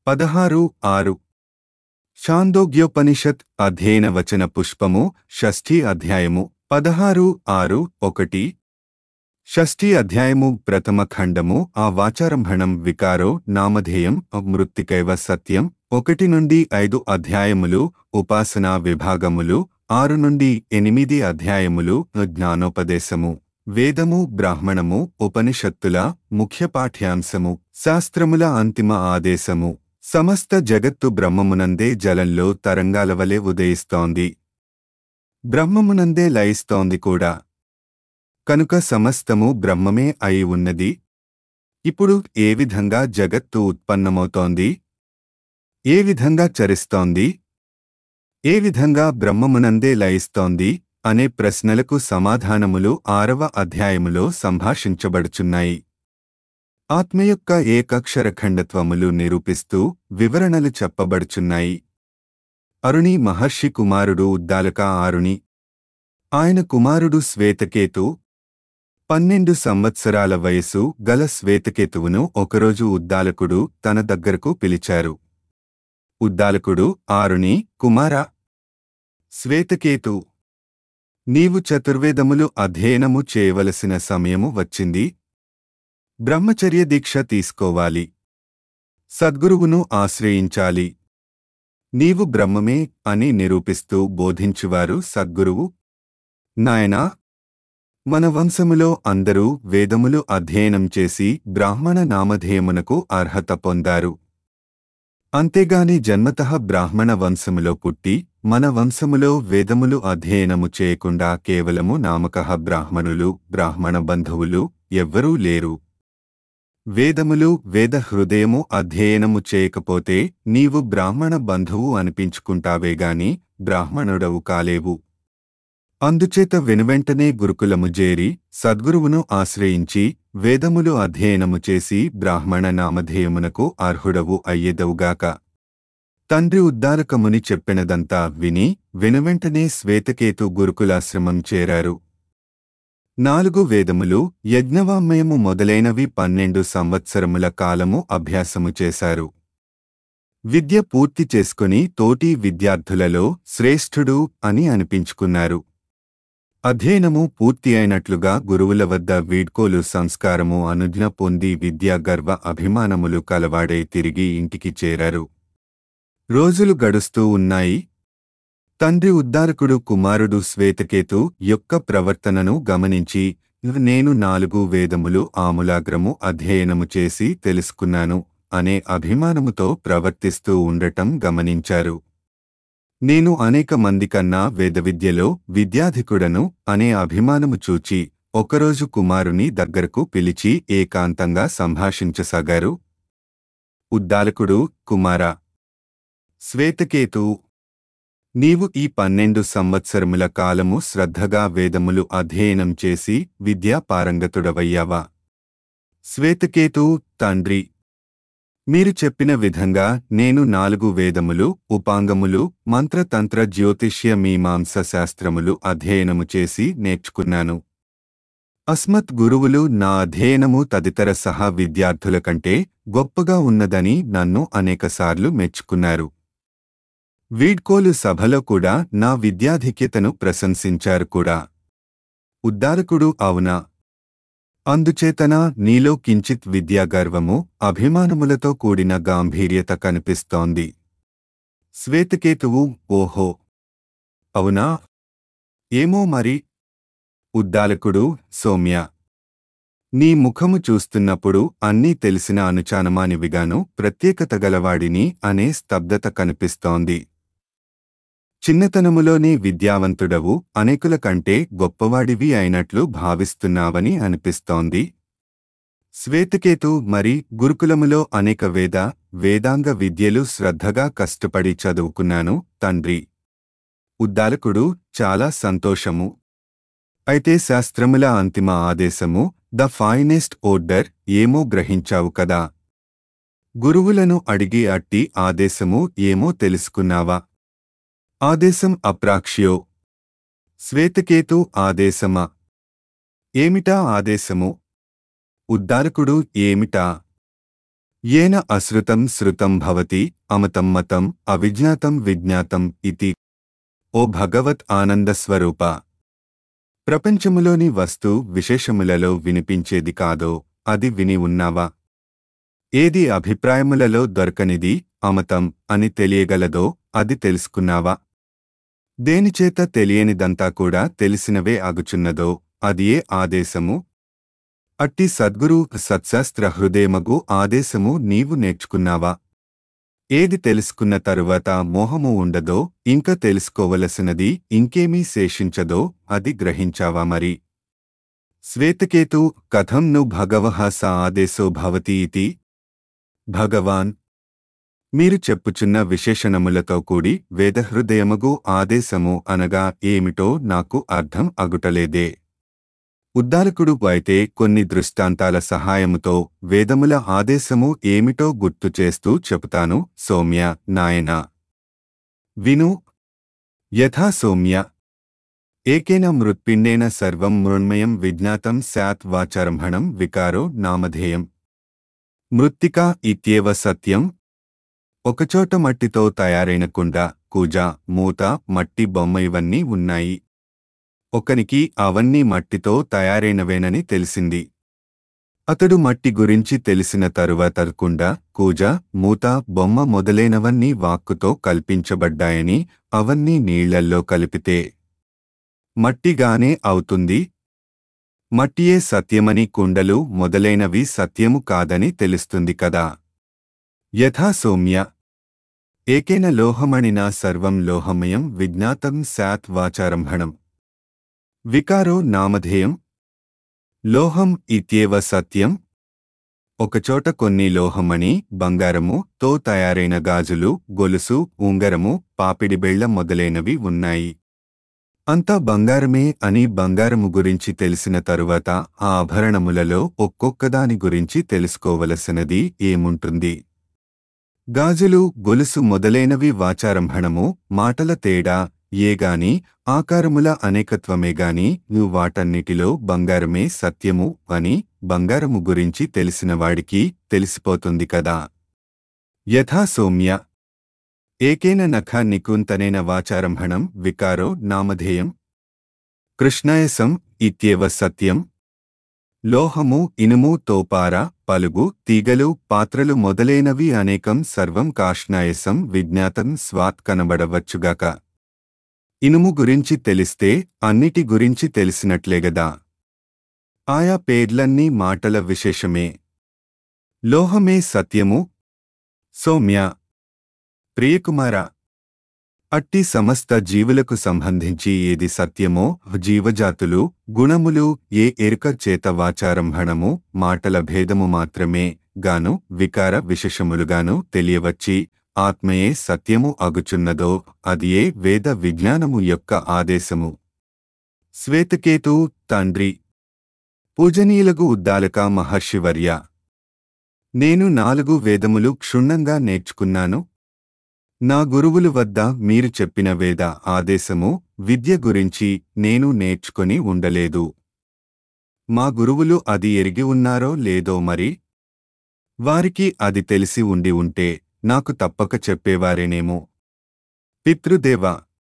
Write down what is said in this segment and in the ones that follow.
పదహారు ఆరు షాందోగ్యోపనిషత్ అధ్యయన వచన పుష్పము షష్ఠీ అధ్యాయము పదహారు ఆరు ఒకటి షష్ఠీ అధ్యాయము ప్రథమ ఖండము ఆ వాచారంభణం వికారో నామధేయం మృత్తికైవ సత్యం ఒకటి నుండి ఐదు అధ్యాయములు ఉపాసనా విభాగములు ఆరు నుండి ఎనిమిది అధ్యాయములు జ్ఞానోపదేశము వేదము బ్రాహ్మణము ఉపనిషత్తుల ముఖ్య పాఠ్యాంశము శాస్త్రముల అంతిమ ఆదేశము సమస్త జగత్తు బ్రహ్మమునందే జలంలో తరంగాల వలె ఉదయిస్తోంది బ్రహ్మమునందే లయిస్తోంది కూడా కనుక సమస్తము బ్రహ్మమే అయి ఉన్నది ఇప్పుడు ఏ విధంగా జగత్తు ఉత్పన్నమవుతోంది ఏ విధంగా చరిస్తోంది ఏ విధంగా బ్రహ్మమునందే లయిస్తోంది అనే ప్రశ్నలకు సమాధానములు ఆరవ అధ్యాయములో సంభాషించబడుచున్నాయి ఆత్మ యొక్క ఏకక్షరఖండత్వములు నిరూపిస్తూ వివరణలు చెప్పబడుచున్నాయి అరుణి మహర్షి కుమారుడు ఉద్దాలక ఆరుణి ఆయన కుమారుడు శ్వేతకేతు పన్నెండు సంవత్సరాల వయసు గల శ్వేతకేతువును ఒకరోజు ఉద్దాలకుడు తన దగ్గరకు పిలిచారు ఉద్దాలకుడు ఆరుణి కుమారా శ్వేతకేతు నీవు చతుర్వేదములు అధ్యయనము చేయవలసిన సమయము వచ్చింది బ్రహ్మచర్య దీక్ష తీసుకోవాలి సద్గురువును ఆశ్రయించాలి నీవు బ్రహ్మమే అని నిరూపిస్తూ బోధించువారు సద్గురువు నాయనా మన వంశములో అందరూ వేదములు అధ్యయనం చేసి బ్రాహ్మణ నామధేయమునకు అర్హత పొందారు అంతేగాని జన్మతః బ్రాహ్మణ వంశములో పుట్టి మన వంశములో వేదములు అధ్యయనము చేయకుండా కేవలము నామకః బ్రాహ్మణులు బ్రాహ్మణ బంధువులు ఎవ్వరూ లేరు వేదములు వేద హృదయము అధ్యయనము చేయకపోతే నీవు బ్రాహ్మణ బంధువు అనిపించుకుంటావేగాని బ్రాహ్మణుడవు కాలేవు అందుచేత వెనువెంటనే గురుకులము జేరి సద్గురువును ఆశ్రయించి వేదములు అధ్యయనము చేసి బ్రాహ్మణ నామధేయమునకు అర్హుడవు అయ్యేదవుగాక తండ్రి ఉద్దారకముని చెప్పినదంతా విని వెనువెంటనే శ్వేతకేతు గురుకులాశ్రమం చేరారు నాలుగు వేదములు యజ్ఞవామయము మొదలైనవి పన్నెండు సంవత్సరముల కాలము అభ్యాసము చేశారు విద్య పూర్తి చేసుకుని తోటి విద్యార్థులలో శ్రేష్ఠుడు అని అనిపించుకున్నారు అధ్యయనము పూర్తి అయినట్లుగా గురువుల వద్ద వీడ్కోలు సంస్కారము అనుజ్ఞ పొంది విద్యా గర్వ అభిమానములు కలవాడై తిరిగి ఇంటికి చేరారు రోజులు గడుస్తూ ఉన్నాయి తండ్రి ఉద్దారకుడు కుమారుడు శ్వేతకేతు యొక్క ప్రవర్తనను గమనించి నేను నాలుగు వేదములు ఆములాగ్రము అధ్యయనము చేసి తెలుసుకున్నాను అనే అభిమానముతో ప్రవర్తిస్తూ ఉండటం గమనించారు నేను అనేక మంది కన్నా వేదవిద్యలో విద్యాధికుడను అనే అభిమానము చూచి ఒకరోజు కుమారుని దగ్గరకు పిలిచి ఏకాంతంగా సంభాషించసాగారు ఉద్దాలకుడు కుమారా శ్వేతకేతు నీవు ఈ పన్నెండు సంవత్సరముల కాలము శ్రద్ధగా వేదములు అధ్యయనం చేసి విద్యా పారంగతుడవయ్యావా శ్వేతకేతు తండ్రి మీరు చెప్పిన విధంగా నేను నాలుగు వేదములు ఉపాంగములు మంత్రతంత్ర జ్యోతిష్య మీమాంస శాస్త్రములు అధ్యయనము చేసి నేర్చుకున్నాను అస్మత్ గురువులు నా అధ్యయనము తదితర సహా విద్యార్థుల కంటే గొప్పగా ఉన్నదని నన్ను అనేకసార్లు మెచ్చుకున్నారు వీడ్కోలు సభలో కూడా నా విద్యాధిక్యతను ప్రశంసించారు కూడా ఉద్దారకుడు అవునా అందుచేతన నీలో కించిత్ విద్యాగర్వము అభిమానములతో కూడిన గాంభీర్యత కనిపిస్తోంది శ్వేతకేతువు ఓహో అవునా ఏమో మరి ఉద్దాలకుడు సౌమ్య నీ ముఖము చూస్తున్నప్పుడు అన్నీ తెలిసిన అనుచానమానివిగాను ప్రత్యేకత గలవాడిని అనే స్తబ్దత కనిపిస్తోంది చిన్నతనములోనే విద్యావంతుడవు అనేకుల కంటే గొప్పవాడివి అయినట్లు భావిస్తున్నావని అనిపిస్తోంది శ్వేతకేతు మరి గురుకులములో అనేక వేద వేదాంగ విద్యలు శ్రద్ధగా కష్టపడి చదువుకున్నాను తండ్రి ఉద్దాలకుడు చాలా సంతోషము అయితే శాస్త్రముల అంతిమ ఆదేశము ద ఫైనెస్ట్ ఓర్డర్ ఏమో గ్రహించావు కదా గురువులను అడిగి అట్టి ఆదేశము ఏమో తెలుసుకున్నావా ఆదేశం అప్రాక్ష్యో శ్వేతకేతు ఆదేశమా ఏమిటా ఆదేశము ఉద్దారకుడు ఏమిటా ఏన అశ్రుతం శృతం భవతి అమతం మతం అవిజ్ఞాతం విజ్ఞాతం ఇతి ఓ భగవత్ ఆనందస్వరూప ప్రపంచములోని వస్తు విశేషములలో వినిపించేది కాదో అది విని ఉన్నావా ఏది అభిప్రాయములలో దొరకనిది అమతం అని తెలియగలదో అది తెలుసుకున్నావా దేనిచేత తెలియనిదంతా కూడా తెలిసినవే అగుచున్నదో అది ఏ ఆదేశము అట్టి సద్గురు సత్శాస్త్ర హృదయమగు ఆదేశము నీవు నేర్చుకున్నావా ఏది తెలుసుకున్న తరువాత మోహము ఉండదో ఇంకా తెలుసుకోవలసినది ఇంకేమీ శేషించదో అది గ్రహించావా మరి శ్వేతకేతు కథం ను భగవః స ఆదేశో భవతి ఇతి భగవాన్ మీరు చెప్పుచున్న విశేషణములతో కూడి వేదహృదయమగు ఆదేశము అనగా ఏమిటో నాకు అర్థం అగుటలేదే ఉద్దాలకుడు అయితే కొన్ని దృష్టాంతాల సహాయముతో వేదముల ఆదేశము ఏమిటో గుర్తు చేస్తూ చెబుతాను సౌమ్య నాయన విను యథా సౌమ్య ఏకేన మృత్పిండేన సర్వం మృణ్మయం విజ్ఞాతం స్యాత్ వాచారంభణం వికారో నామధేయం మృత్తికా ఇత్యేవ సత్యం ఒకచోట మట్టితో తయారైన కుండ కూజ మూత మట్టి బొమ్మ ఇవన్నీ ఉన్నాయి ఒకనికి అవన్నీ మట్టితో తయారైనవేనని తెలిసింది అతడు మట్టి గురించి తెలిసిన తరువాత కుండ కూజ మూత బొమ్మ మొదలైనవన్నీ వాక్కుతో కల్పించబడ్డాయని అవన్నీ నీళ్లల్లో కలిపితే మట్టిగానే అవుతుంది మట్టియే సత్యమని కుండలు మొదలైనవి సత్యము కాదని తెలుస్తుంది కదా యథా సౌమ్య ఏకేన లోహమణినా సర్వం లోహమయం విజ్ఞాతం శాత్ వాచారంభణం వికారో నామధేయం లోహం ఇత్యేవ సత్యం ఒకచోట కొన్ని లోహమణి బంగారము తో తయారైన గాజులు గొలుసు ఉంగరము పాపిడిబెళ్ల మొదలైనవి ఉన్నాయి అంతా బంగారమే అని బంగారము గురించి తెలిసిన తరువాత ఆ ఆభరణములలో ఒక్కొక్కదాని గురించి తెలుసుకోవలసినది ఏముంటుంది గాజులు గొలుసు మొదలైనవి వాచారంభణము మాటల తేడా ఏగాని ఆకారముల అనేకత్వమేగాని నువ్వు వాటన్నిటిలో బంగారమే సత్యము అని బంగారము గురించి తెలిసినవాడికి తెలిసిపోతుంది కదా యథా సౌమ్య ఏకేన నఖ నికుంతనేన వాచారంభణం వికారో నామధేయం కృష్ణాయసం ఇత్యేవ సత్యం లోహము ఇనుము తోపార పలుగు తీగలు పాత్రలు మొదలైనవి అనేకం సర్వం కాష్ణాయసం విజ్ఞాతం స్వాత్ కనబడవచ్చుగాక ఇనుము గురించి తెలిస్తే అన్నిటి గురించి తెలిసినట్లేగదా ఆయా పేర్లన్నీ మాటల విశేషమే లోహమే సత్యము సౌమ్య ప్రియకుమార అట్టి సమస్త జీవులకు సంబంధించి ఏది సత్యమో జీవజాతులు గుణములు ఏ ఎరుక చేత వాచారంభణము మాటల భేదము మాత్రమే గాను వికార విశేషములుగాను తెలియవచ్చి ఆత్మయే సత్యము అగుచున్నదో అదియే వేద విజ్ఞానము యొక్క ఆదేశము శ్వేతకేతు తండ్రి పూజనీయులగు ఉద్దాలక మహర్షివర్య నేను నాలుగు వేదములు క్షుణ్ణంగా నేర్చుకున్నాను నా గురువులు వద్ద మీరు చెప్పిన వేద ఆదేశము విద్య గురించి నేను నేర్చుకొని ఉండలేదు మా గురువులు అది ఎరిగి ఉన్నారో లేదో మరి వారికి అది తెలిసి ఉండి ఉంటే నాకు తప్పక చెప్పేవారేనేమో పితృదేవ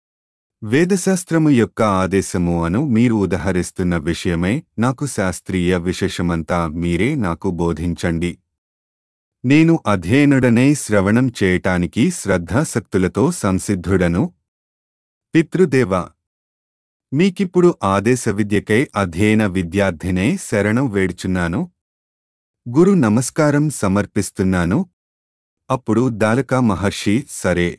వేదశాస్త్రము యొక్క ఆదేశము అను మీరు ఉదహరిస్తున్న విషయమై నాకు శాస్త్రీయ విశేషమంతా మీరే నాకు బోధించండి నేను అధ్యయనుడనై శ్రవణం చేయటానికి శ్రద్ధాసక్తులతో సంసిద్ధుడను పితృదేవ మీకిప్పుడు ఆదేశ విద్యకై అధ్యయన విద్యార్థినే శరణం వేడుచున్నాను గురు నమస్కారం సమర్పిస్తున్నాను అప్పుడు దాలకా మహర్షి సరే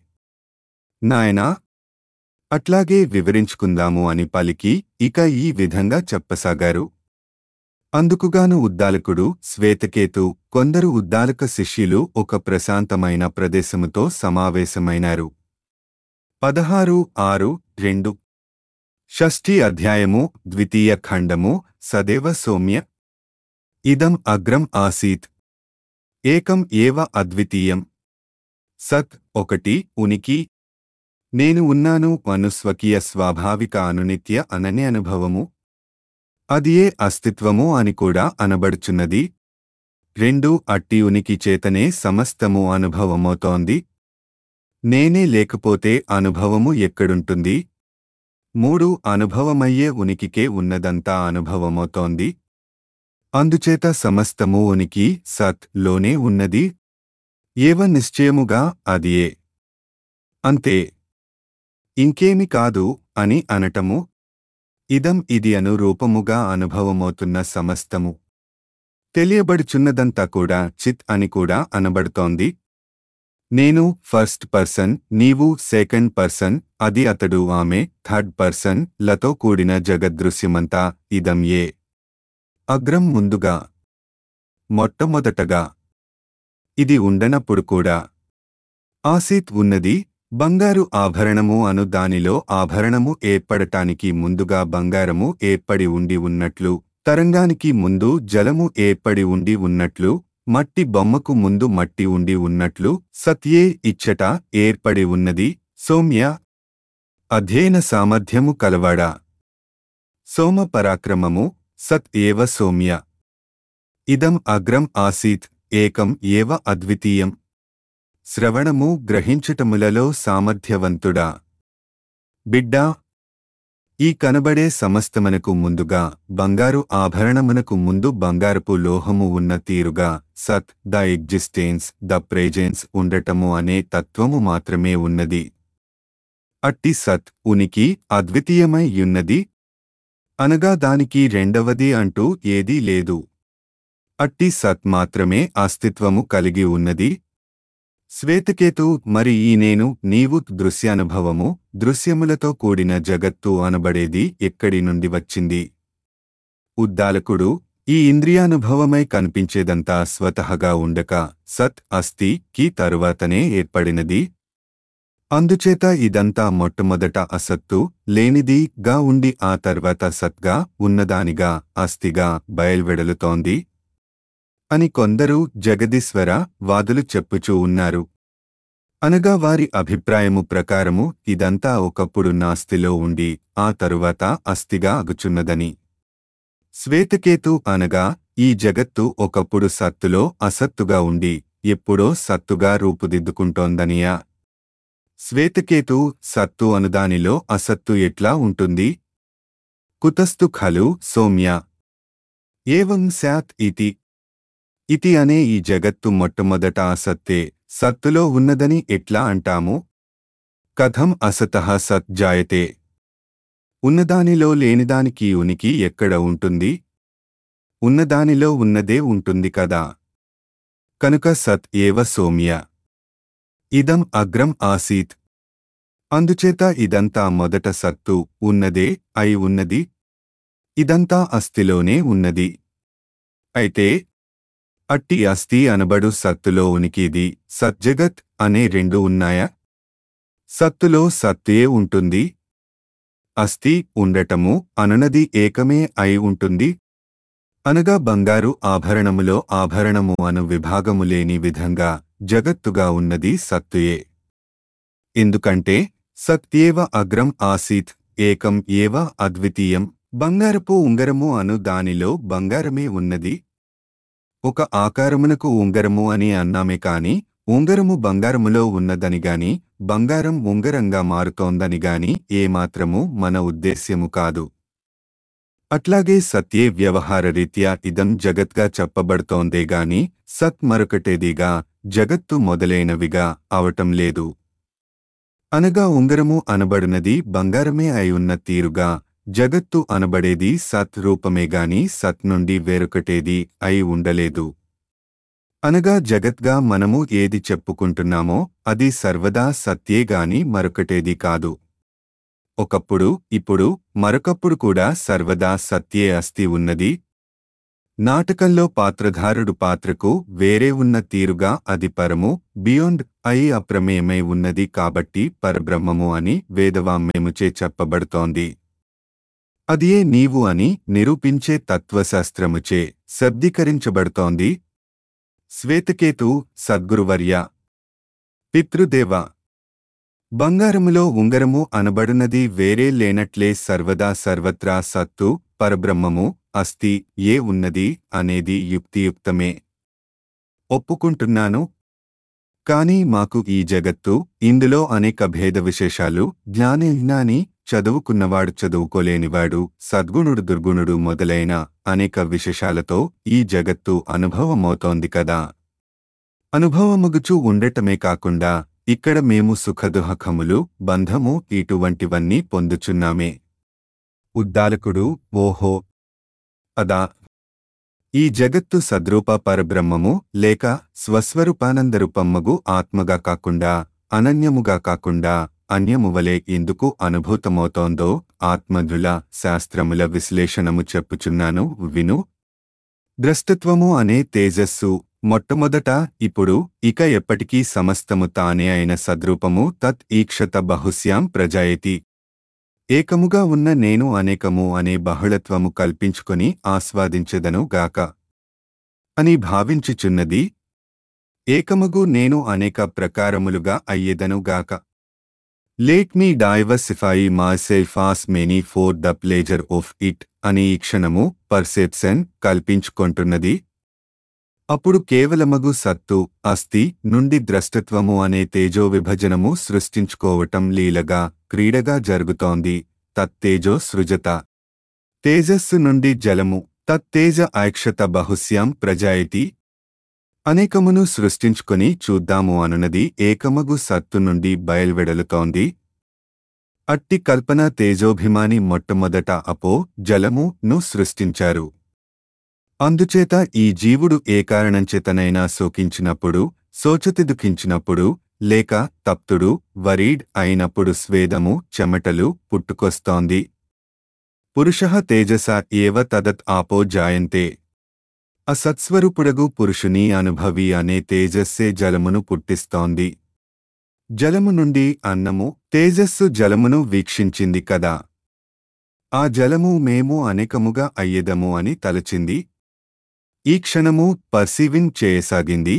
నాయనా అట్లాగే వివరించుకుందాము అని పలికి ఇక ఈ విధంగా చెప్పసాగారు అందుకుగాను ఉద్దాలకుడు శ్వేతకేతు కొందరు ఉద్దాలక శిష్యులు ఒక ప్రశాంతమైన ప్రదేశముతో సమావేశమైనారు పదహారు ఆరు రెండు షష్ఠి అధ్యాయము ద్వితీయ ఖండము సదేవ సౌమ్య ఇదం అగ్రం ఆసీత్ ఏకం ఏవ అద్వితీయం సత్ ఒకటి ఉనికి నేను ఉన్నాను అను స్వకీయ స్వాభావిక అనునిత్య అననే అనుభవము అది ఏ అస్తిత్వము అని కూడా అనబడుచున్నది రెండు అట్టి ఉనికి చేతనే సమస్తము అనుభవమవుతోంది నేనే లేకపోతే అనుభవము ఎక్కడుంటుంది మూడు అనుభవమయ్యే ఉనికికే ఉన్నదంతా అనుభవమవుతోంది అందుచేత సమస్తము ఉనికి సత్ లోనే ఉన్నది ఏవ నిశ్చయముగా అదియే అంతే ఇంకేమి కాదు అని అనటము ఇదం ఇది అను రూపముగా అనుభవమవుతున్న సమస్తము తెలియబడుచున్నదంతా కూడా చిత్ అని కూడా అనబడుతోంది నేను ఫస్ట్ పర్సన్ నీవు సెకండ్ పర్సన్ అది అతడు ఆమె థర్డ్ పర్సన్ లతో కూడిన జగదృశ్యమంతా ఇదం ఏ అగ్రం ముందుగా మొట్టమొదటగా ఇది ఉండనప్పుడు కూడా ఆసీత్ ఉన్నది బంగారు ఆభరణము అను దానిలో ఆభరణము ఏర్పడటానికి ముందుగా బంగారము ఏర్పడి ఉండి ఉన్నట్లు తరంగానికి ముందు జలము ఏర్పడి ఉండి ఉన్నట్లు మట్టి బొమ్మకు ముందు మట్టి ఉండి ఉన్నట్లు సత్యే ఇచ్చట ఏర్పడి ఉన్నది సౌమ్య అధ్యయన సామర్థ్యము కలవాడా సోమ పరాక్రమము సత్ ఏవ సౌమ్య ఇదం అగ్రం ఆసీత్ ఏకం ఏవ అద్వితీయం శ్రవణము గ్రహించటములలో సామర్థ్యవంతుడా బిడ్డా ఈ కనబడే సమస్తమనకు ముందుగా బంగారు ఆభరణమునకు ముందు బంగారపు లోహము ఉన్న తీరుగా సత్ ద ఎగ్జిస్టెన్స్ ద ప్రేజెన్స్ ఉండటము అనే తత్వము మాత్రమే ఉన్నది అట్టి సత్ ఉనికి అద్వితీయమై యున్నది అనగా దానికి రెండవది అంటూ ఏదీ లేదు అట్టి సత్ మాత్రమే అస్తిత్వము కలిగి ఉన్నది శ్వేతకేతు మరి ఈ నేను నీవు దృశ్యానుభవము దృశ్యములతో కూడిన జగత్తు అనబడేది ఎక్కడి నుండి వచ్చింది ఉద్దాలకుడు ఈ ఇంద్రియానుభవమై కనిపించేదంతా స్వతహగా ఉండక సత్ అస్తి కి తరువాతనే ఏర్పడినది అందుచేత ఇదంతా మొట్టమొదట అసత్తు లేనిది గా ఉండి ఆ తర్వాత సత్గా ఉన్నదానిగా అస్థిగా బయల్వెడలుతోంది అని కొందరు జగదీశ్వర వాదులు చెప్పుచూ ఉన్నారు అనగా వారి అభిప్రాయము ప్రకారము ఇదంతా ఒకప్పుడు నాస్తిలో ఉండి ఆ తరువాత అస్థిగా అగుచున్నదని శ్వేతకేతు అనగా ఈ జగత్తు ఒకప్పుడు సత్తులో అసత్తుగా ఉండి ఎప్పుడో సత్తుగా రూపుదిద్దుకుంటోందనియా శ్వేతకేతు సత్తు అనుదానిలో అసత్తు ఎట్లా ఉంటుంది కుతస్తు ఖలు సౌమ్య ఏవం స్యాత్ ఇతి ఇతి అనే ఈ జగత్తు మొట్టమొదట అసత్తే సత్తులో ఉన్నదని ఎట్లా అంటాము కథం అసతః సత్ జాయతే ఉన్నదానిలో లేనిదానికి ఉనికి ఎక్కడ ఉంటుంది ఉన్నదానిలో ఉన్నదే ఉంటుంది కదా కనుక సత్ ఏవ సౌమ్య ఇదం అగ్రం ఆసీత్ అందుచేత ఇదంతా మొదట సత్తు ఉన్నదే అయి ఉన్నది ఇదంతా అస్థిలోనే ఉన్నది అయితే అట్టి అస్థి అనబడు సత్తులో ఉనికిది సజ్జగత్ అనే రెండు ఉన్నాయా సత్తులో సత్తే ఉంటుంది అస్థి ఉండటము అననది ఏకమే అయి ఉంటుంది అనగా బంగారు ఆభరణములో ఆభరణము అను విభాగము లేని విధంగా జగత్తుగా ఉన్నది సత్తుయే ఎందుకంటే సత్యేవ అగ్రం ఆసీత్ ఏకం ఏవ అద్వితీయం బంగారపు ఉంగరము అను దానిలో బంగారమే ఉన్నది ఒక ఆకారమునకు ఉంగరము అని అన్నామే కాని ఉంగరము బంగారములో ఉన్నదని గాని బంగారం ఉంగరంగా మారుతోందని గాని ఏమాత్రము మన ఉద్దేశ్యము కాదు అట్లాగే సత్యే వ్యవహారరీత్యా ఇదం జగత్గా చెప్పబడుతోందే గాని సత్ మరొకటేదిగా జగత్తు మొదలైనవిగా అవటం లేదు అనగా ఉంగరము అనబడునది బంగారమే అయి ఉన్న తీరుగా జగత్తు అనబడేది సత్ రూపమే గాని సత్ నుండి వేరొకటేది అయి ఉండలేదు అనగా జగత్గా మనము ఏది చెప్పుకుంటున్నామో అది సర్వదా సత్యే గాని మరొకటేది కాదు ఒకప్పుడు ఇప్పుడు మరొకప్పుడు కూడా సర్వదా సత్యే అస్తి ఉన్నది నాటకంలో పాత్రధారుడు పాత్రకు వేరే ఉన్న తీరుగా అది పరము బియాండ్ అయి అప్రమేయమై ఉన్నది కాబట్టి పరబ్రహ్మము అని వేదవామ్యముచే చెప్పబడుతోంది అదియే నీవు అని నిరూపించే తత్వశాస్త్రముచే శబ్దీకరించబడుతోంది శ్వేతకేతు సద్గురువర్య పితృదేవ బంగారములో ఉంగరము అనబడునది వేరే లేనట్లే సర్వదా సర్వత్రా సత్తు పరబ్రహ్మము అస్తి ఏ ఉన్నది అనేది యుక్తియుక్తమే ఒప్పుకుంటున్నాను కాని మాకు ఈ జగత్తు ఇందులో అనేక భేద విశేషాలు జ్ఞాని జ్ఞాని చదువుకున్నవాడు చదువుకోలేనివాడు సద్గుణుడు దుర్గుణుడు మొదలైన అనేక విశేషాలతో ఈ జగత్తు అనుభవమవుతోంది కదా అనుభవముగుచూ ఉండటమే కాకుండా ఇక్కడ మేము సుఖదుహకములు బంధము ఇటువంటివన్నీ పొందుచున్నామే ఉద్దాలకుడు ఓహో అదా ఈ జగత్తు సద్రూప పరబ్రహ్మము లేక స్వస్వరూపానందరూపమ్మగు ఆత్మగా కాకుండా అనన్యముగా కాకుండా అన్యమువలే ఎందుకు అనుభూతమవుతోందో ఆత్మధుల శాస్త్రముల విశ్లేషణము చెప్పుచున్నాను విను ద్రష్టత్వము అనే తేజస్సు మొట్టమొదట ఇప్పుడు ఇక ఎప్పటికీ సమస్తము తానే అయిన సద్రూపము తత్ ఈక్షత బహుశ్యాం ప్రజాయతి ఏకముగా ఉన్న నేను అనేకము అనే బహుళత్వము కల్పించుకొని ఆస్వాదించెదను గాక అని భావించుచున్నది ఏకముగు నేను అనేక ప్రకారములుగా అయ్యేదను గాక let me diversify myself as many for the pleasure of it అని ఈ క్షణము పర్సెప్షన్ కల్పించుకొంటున్నది అప్పుడు కేవలమగు సత్తు అస్థి నుండి ద్రష్టత్వము అనే తేజో విభజనము సృష్టించుకోవటం లీలగా క్రీడగా జరుగుతోంది తత్తేజో సృజత తేజస్సు నుండి జలము తత్తేజ ఐక్షత బహుశ్యాం ప్రజాయతి అనేకమును సృష్టించుకొని చూద్దాము అనునది ఏకమగు సత్తు నుండి బయల్వెడలుతోంది అట్టి కల్పన తేజోభిమాని మొట్టమొదట అపో జలము ను సృష్టించారు అందుచేత ఈ జీవుడు ఏ కారణంచేతనైనా శోకించినప్పుడు శోచతి దుఃఖించినప్పుడు లేక తప్తుడు వరీడ్ అయినప్పుడు స్వేదము చెమటలు పుట్టుకొస్తోంది పురుష తేజస ఏవ తదత్ ఆపో జాయంతే అసత్స్వరూపుడగు పురుషుని అనుభవి అనే తేజస్సే జలమును పుట్టిస్తోంది జలము నుండి అన్నము తేజస్సు జలమును వీక్షించింది కదా ఆ జలము మేము అనేకముగా అయ్యేదము అని తలచింది ఈ క్షణము పర్సీవింగ్ చేయసాగింది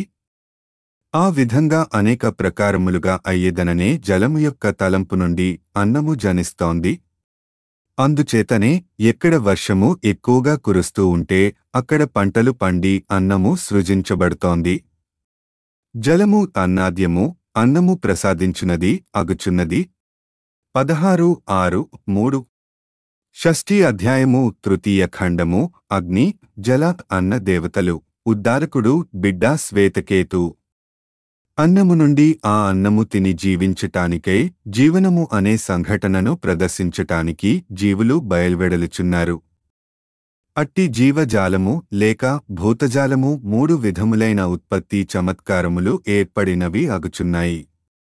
ఆ విధంగా అనేక ప్రకారములుగా అయ్యేదననే జలము యొక్క తలంపు నుండి అన్నము జనిస్తోంది అందుచేతనే ఎక్కడ వర్షము ఎక్కువగా కురుస్తూ ఉంటే అక్కడ పంటలు పండి అన్నము సృజించబడుతోంది జలము అన్నాద్యము అన్నము ప్రసాదించున్నది అగుచున్నది పదహారు ఆరు మూడు షష్ఠీ అధ్యాయము తృతీయ ఖండము అగ్ని జల అన్న దేవతలు ఉద్దారకుడు బిడ్డ శ్వేతకేతు అన్నము నుండి ఆ అన్నము తిని జీవించటానికై జీవనము అనే సంఘటనను ప్రదర్శించటానికి జీవులు బయల్వెడలుచున్నారు అట్టి జీవజాలము లేక భూతజాలము మూడు విధములైన ఉత్పత్తి చమత్కారములు ఏర్పడినవి అగుచున్నాయి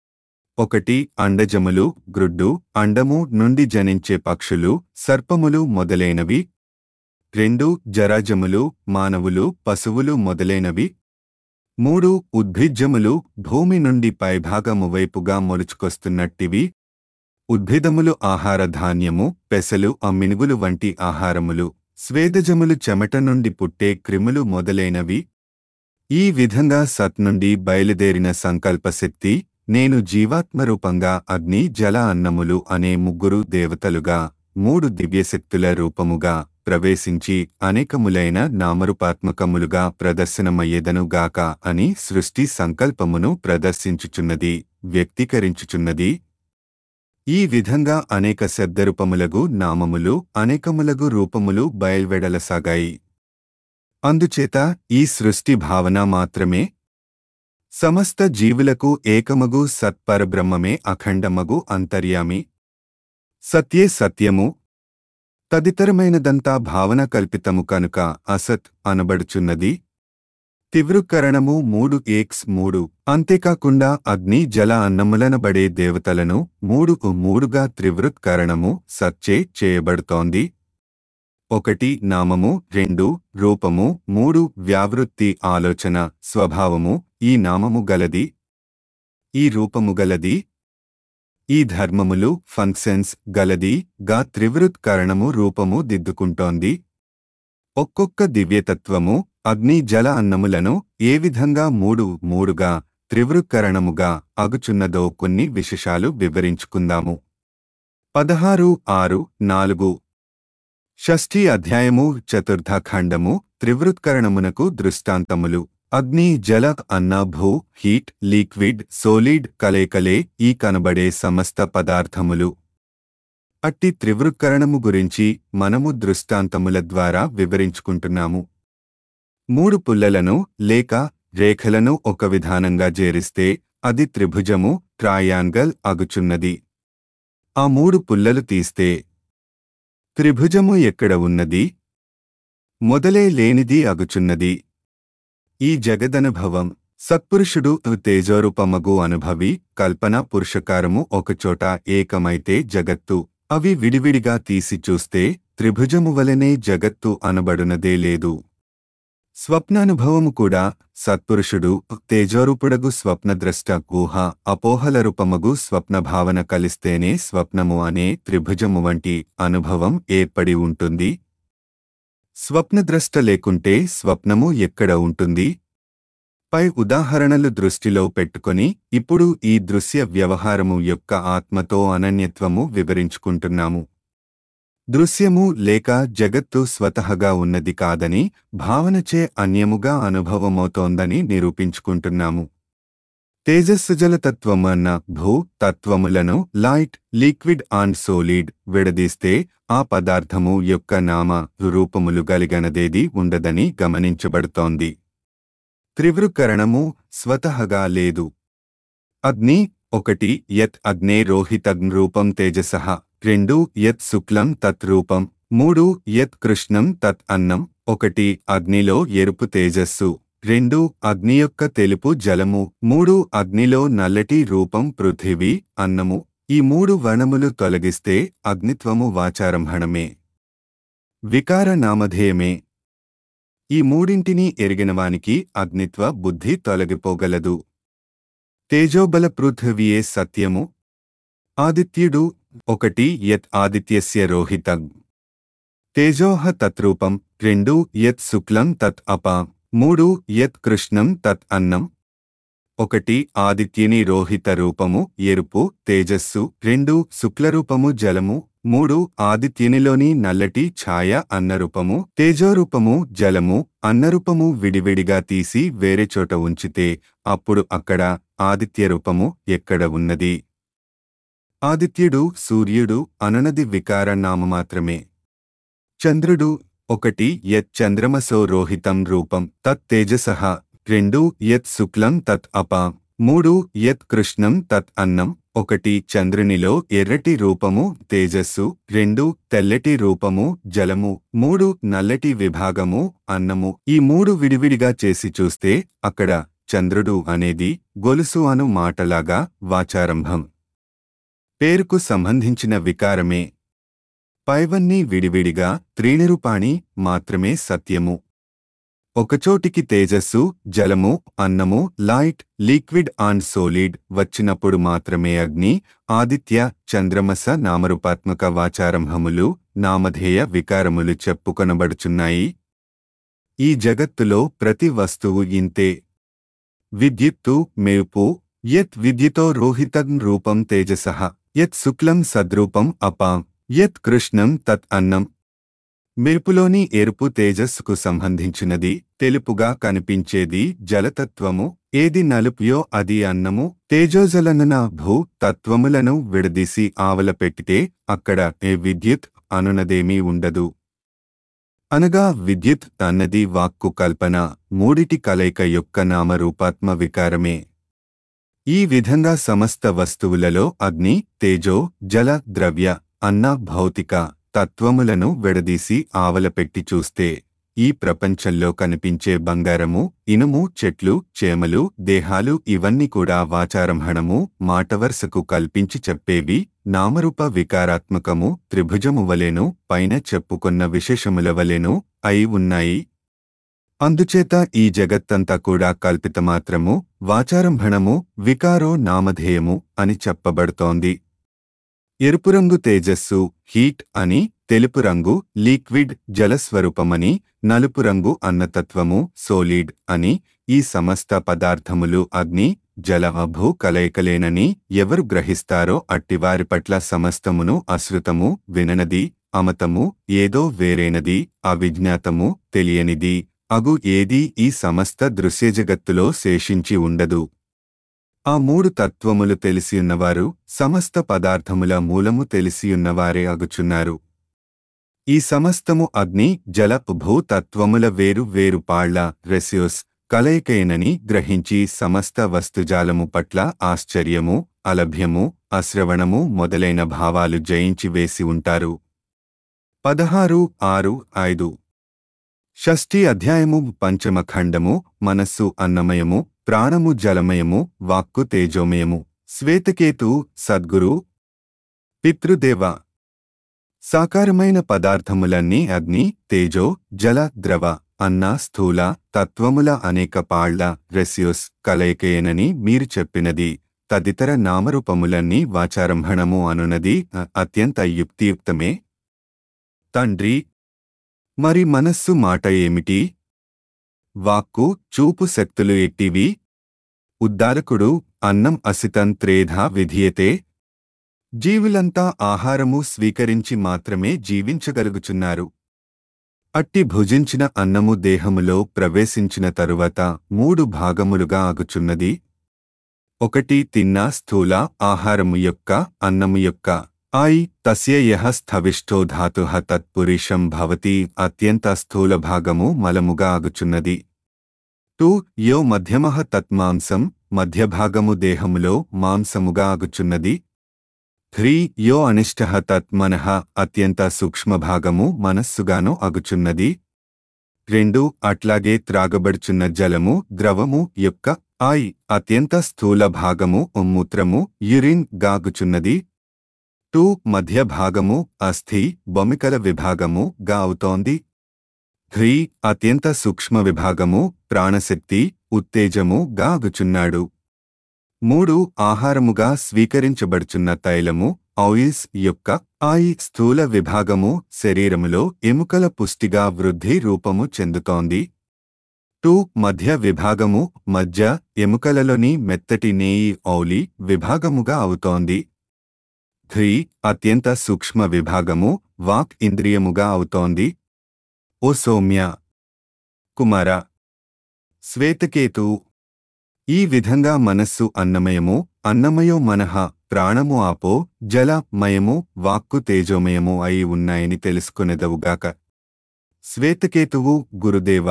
ఒకటి అండజములు గ్రుడ్డు అండము నుండి జనించే పక్షులు సర్పములు మొదలైనవి రెండు జరాజములు మానవులు పశువులు మొదలైనవి మూడు ఉద్భిజ్యములు భూమి నుండి పైభాగము వైపుగా మొలుచుకొస్తున్నట్టివి ఉద్భిదములు ఆహార ధాన్యము పెసలు అమ్మినుగులు వంటి ఆహారములు స్వేదజములు చెమట నుండి పుట్టే క్రిములు మొదలైనవి ఈ విధంగా సత్ నుండి బయలుదేరిన సంకల్పశక్తి నేను జీవాత్మరూపంగా అగ్ని జల అన్నములు అనే ముగ్గురు దేవతలుగా మూడు దివ్యశక్తుల రూపముగా ప్రవేశించి అనేకములైన నామరూపాత్మకములుగా ప్రదర్శనమయ్యేదనుగాక అని సృష్టి సంకల్పమును ప్రదర్శించుచున్నది వ్యక్తీకరించుచున్నది ఈ విధంగా అనేక శబ్దరూపములగు నామములు అనేకములగు రూపములు బయల్వెడలసాగాయి అందుచేత ఈ సృష్టి భావన మాత్రమే సమస్త జీవులకు ఏకమగు సత్పరబ్రహ్మమే అఖండమగు అంతర్యామి సత్యే సత్యము తదితరమైనదంతా భావన కల్పితము కనుక అసత్ అనబడుచున్నది తివృకరణము మూడు ఏక్స్ మూడు అంతేకాకుండా అగ్ని జల అన్నములనబడే దేవతలను మూడు మూడుగా త్రివృత్కరణము సచ్చే చేయబడుతోంది ఒకటి నామము రెండు రూపము మూడు వ్యావృత్తి ఆలోచన స్వభావము ఈ నామము గలది ఈ రూపము గలది ఈ ధర్మములు ఫంక్షన్స్ గలది గా త్రివృత్కరణము రూపము దిద్దుకుంటోంది ఒక్కొక్క దివ్యతత్వము అగ్ని జల అన్నములను ఏ విధంగా మూడు మూడుగా త్రివృత్కరణముగా అగుచున్నదో కొన్ని విశేషాలు వివరించుకుందాము పదహారు ఆరు నాలుగు షష్ఠీ అధ్యాయము చతుర్థ ఖండము త్రివృత్కరణమునకు దృష్టాంతములు అగ్ని జల అన్న భూ హీట్ లిక్విడ్ సోలిడ్ కలేకలే ఈ కనబడే సమస్త పదార్థములు అట్టి త్రివృక్కరణము గురించి మనము దృష్టాంతముల ద్వారా వివరించుకుంటున్నాము మూడు పుల్లలను లేక రేఖలను ఒక విధానంగా చేరిస్తే అది త్రిభుజము ట్రాయాంగల్ అగుచున్నది ఆ మూడు పుల్లలు తీస్తే త్రిభుజము ఎక్కడ ఉన్నది మొదలే లేనిది అగుచున్నది ఈ జగదనుభవం సత్పురుషుడు తేజోరూపమగు అనుభవి కల్పన పురుషకారము ఒకచోట ఏకమైతే జగత్తు అవి విడివిడిగా తీసి చూస్తే త్రిభుజము వలనే జగత్తు అనబడునదే లేదు స్వప్నానుభవము కూడా సత్పురుషుడు తేజోరూపుడగు స్వప్నద్రష్ట ఊహ అపోహల రూపమగు స్వప్నభావన కలిస్తేనే స్వప్నము అనే త్రిభుజము వంటి అనుభవం ఏర్పడి ఉంటుంది స్వప్నద్రష్ట లేకుంటే స్వప్నము ఎక్కడ ఉంటుంది పై ఉదాహరణలు దృష్టిలో పెట్టుకొని ఇప్పుడు ఈ దృశ్య వ్యవహారము యొక్క ఆత్మతో అనన్యత్వము వివరించుకుంటున్నాము దృశ్యము లేక జగత్తు స్వతహగా ఉన్నది కాదని భావనచే అన్యముగా అనుభవమవుతోందని నిరూపించుకుంటున్నాము తేజస్సు జలతత్వం అన్న భూ తత్వములను లైట్ లిక్విడ్ అండ్ సోలిడ్ విడదీస్తే ఆ పదార్థము యొక్క నామ రూపములు గలిగనదేది ఉండదని గమనించబడుతోంది త్రివృకరణము స్వతహగా లేదు అగ్ని ఒకటి యత్ అగ్నే రోహితగ్న్ రూపం తేజసః రెండు యత్ శుక్లం తత్ రూపం మూడు యత్ కృష్ణం తత్ అన్నం ఒకటి అగ్నిలో ఎరుపు తేజస్సు రెండు అగ్ని యొక్క తెలుపు జలము మూడు అగ్నిలో నల్లటి రూపం పృథివీ అన్నము ఈ మూడు వనములు తొలగిస్తే అగ్నిత్వము వాచారంభణమే వికార నామధేయమే ఈ మూడింటిని ఎరిగినవానికి అగ్నిత్వ బుద్ధి తొలగిపోగలదు తేజోబల పృథివీయే సత్యము ఆదిత్యుడు ఒకటి యత్ ఆదిత్యస్య రోహితం తేజోహ తత్రూపం రెండు యత్ శుక్లం తత్ అప మూడు యత్ కృష్ణం తత్ అన్నం ఒకటి ఆదిత్యుని రోహిత రూపము ఎరుపు తేజస్సు రెండు శుక్లరూపము జలము మూడు ఆదిత్యునిలోని నల్లటి ఛాయ అన్నరూపము తేజోరూపము జలము అన్నరూపము విడివిడిగా తీసి వేరే చోట ఉంచితే అప్పుడు అక్కడ ఆదిత్య రూపము ఎక్కడ ఉన్నది ఆదిత్యుడు సూర్యుడు అనునది వికార నామమాత్రమే చంద్రుడు ఒకటి యత్ చంద్రమసో రోహితం రూపం తత్ తేజసః రెండు యత్ శుక్లం తత్ అప మూడు యత్ కృష్ణం తత్ అన్నం ఒకటి చంద్రునిలో ఎర్రటి రూపము తేజస్సు రెండు తెల్లటి రూపము జలము మూడు నల్లటి విభాగము అన్నము ఈ మూడు విడివిడిగా చేసి చూస్తే అక్కడ చంద్రుడు అనేది గొలుసు అను మాటలాగా వాచారంభం పేరుకు సంబంధించిన వికారమే పైవన్నీ విడివిడిగా త్రీనిరూపాణి మాత్రమే సత్యము ఒకచోటికి తేజస్సు జలము అన్నము లైట్ లిక్విడ్ అండ్ సోలిడ్ వచ్చినప్పుడు మాత్రమే అగ్ని ఆదిత్య చంద్రమస నామరూపాత్మక వాచారంభములు నామధేయ వికారములు చెప్పుకొనబడుచున్నాయి ఈ జగత్తులో ప్రతి వస్తువు ఇంతే విద్యుత్తు మేపు యత్ విద్యుతో రోహితగ్ రూపం తేజసః యత్ శుక్లం సద్రూపం అపాం యత్ కృష్ణం తత్ అన్నం మెరుపులోని ఎరుపు తేజస్సుకు సంబంధించినది తెలుపుగా కనిపించేది జలతత్వము ఏది నలుపుయో అది అన్నము తేజోజలనన భూ తత్వములను విడదీసి ఆవల పెట్టితే అక్కడ ఏ విద్యుత్ అనునదేమీ ఉండదు అనగా విద్యుత్ అన్నది వాక్కు కల్పన మూడిటి కలయిక యొక్క నామరూపాత్మ వికారమే ఈ విధంగా సమస్త వస్తువులలో అగ్ని తేజో జల ద్రవ్య అన్న భౌతిక తత్వములను విడదీసి ఆవలపెట్టి చూస్తే ఈ ప్రపంచంలో కనిపించే బంగారము ఇనుము చెట్లు చేమలు దేహాలు ఇవన్నీ కూడా వాచారంహణము మాటవరుసకు కల్పించి చెప్పేవి నామరూప వికారాత్మకము త్రిభుజము వలెను పైన చెప్పుకొన్న విశేషముల వలెను అయి ఉన్నాయి అందుచేత ఈ జగత్తంతా కూడా కల్పితమాత్రము వాచారంభణము వికారో నామధేయము అని చెప్పబడుతోంది ఎరుపు రంగు తేజస్సు హీట్ అని తెలుపు రంగు లిక్విడ్ జలస్వరూపమని నలుపు రంగు అన్నతత్వము సోలిడ్ అని ఈ సమస్త పదార్థములు అగ్ని జల అభూ కలయికలేనని ఎవరు గ్రహిస్తారో అట్టివారి పట్ల సమస్తమును అశ్రుతము విననది అమతము ఏదో వేరేనది అవిజ్ఞాతము తెలియనిది అగు ఏదీ ఈ సమస్త దృశ్యజగత్తులో శేషించి ఉండదు ఆ మూడు తత్వములు తెలిసియున్నవారు సమస్త పదార్థముల మూలము తెలిసియున్నవారే అగుచున్నారు ఈ సమస్తము అగ్ని జల భూ తత్వముల వేరు వేరు పాళ్ల రెస్యూస్ కలయికైనని గ్రహించి సమస్త వస్తుజాలము పట్ల ఆశ్చర్యము అలభ్యము అశ్రవణము మొదలైన భావాలు జయించి వేసి ఉంటారు పదహారు ఆరు ఐదు షష్ఠి అధ్యాయము పంచమ ఖండము మనస్సు అన్నమయము ప్రాణము జలమయము వాక్కు తేజోమయము శ్వేతకేతు సద్గురు పితృదేవ సాకారమైన పదార్థములన్నీ అగ్ని తేజో జల ద్రవ అన్న స్థూల తత్వముల అనేక పాళ్ల రెస్యూస్ కలయికయేనని మీరు చెప్పినది తదితర నామరూపములన్నీ వాచారంభణము అనునది అ- అత్యంత యుక్తియుక్తమే తండ్రి మరి మనస్సు మాట ఏమిటి వాక్కు చూపు శక్తులు ఎట్టివి ఉద్దారకుడు అన్నం అసితం త్రేధా విధియతే జీవులంతా ఆహారము స్వీకరించి మాత్రమే జీవించగలుగుచున్నారు అట్టి భుజించిన అన్నము దేహములో ప్రవేశించిన తరువాత మూడు భాగములుగా ఆగుచున్నది ఒకటి తిన్న స్థూల ఆహారము యొక్క అన్నము యొక్క ఆయి తస్య యహ స్థవిష్టో ధాతు తత్పురుషం భవతి అత్యంత స్థూల భాగము మలముగా ఆగుచున్నది టూ యో మధ్యమః తత్మాంసం మధ్యభాగము దేహములో మాంసముగా ఆగుచున్నది త్రీ యో అనిష్ట తత్ మనః అత్యంత సూక్ష్మభాగము మనస్సుగాను అగుచున్నది రెండు అట్లాగే త్రాగబడుచున్న జలము ద్రవము యొక్క ఆయి అత్యంత స్థూల భాగము మూత్రము యురిన్ గాగుచున్నది టూ మధ్య భాగము అస్థి బొమికల విభాగము గా అవుతోంది త్రీ అత్యంత సూక్ష్మ విభాగము ప్రాణశక్తి ఉత్తేజము గాగుచున్నాడు మూడు ఆహారముగా స్వీకరించబడుచున్న తైలము ఆయిల్స్ యొక్క ఆయి స్థూల విభాగము శరీరములో ఎముకల పుష్టిగా వృద్ధి రూపము చెందుతోంది టూ మధ్య విభాగము మధ్య ఎముకలలోని మెత్తటి నేయి ఔలి విభాగముగా అవుతోంది త్రీ అత్యంత సూక్ష్మ విభాగము వాక్ ఇంద్రియముగా అవుతోంది ఓ సౌమ్య కుమార శ్వేతకేతు ఈ విధంగా మనస్సు అన్నమయము అన్నమయో మనః ప్రాణము ఆపో జలమయము వాక్కు తేజోమయము అయి ఉన్నాయని తెలుసుకునేదవుగాక శ్వేతకేతువు గురుదేవ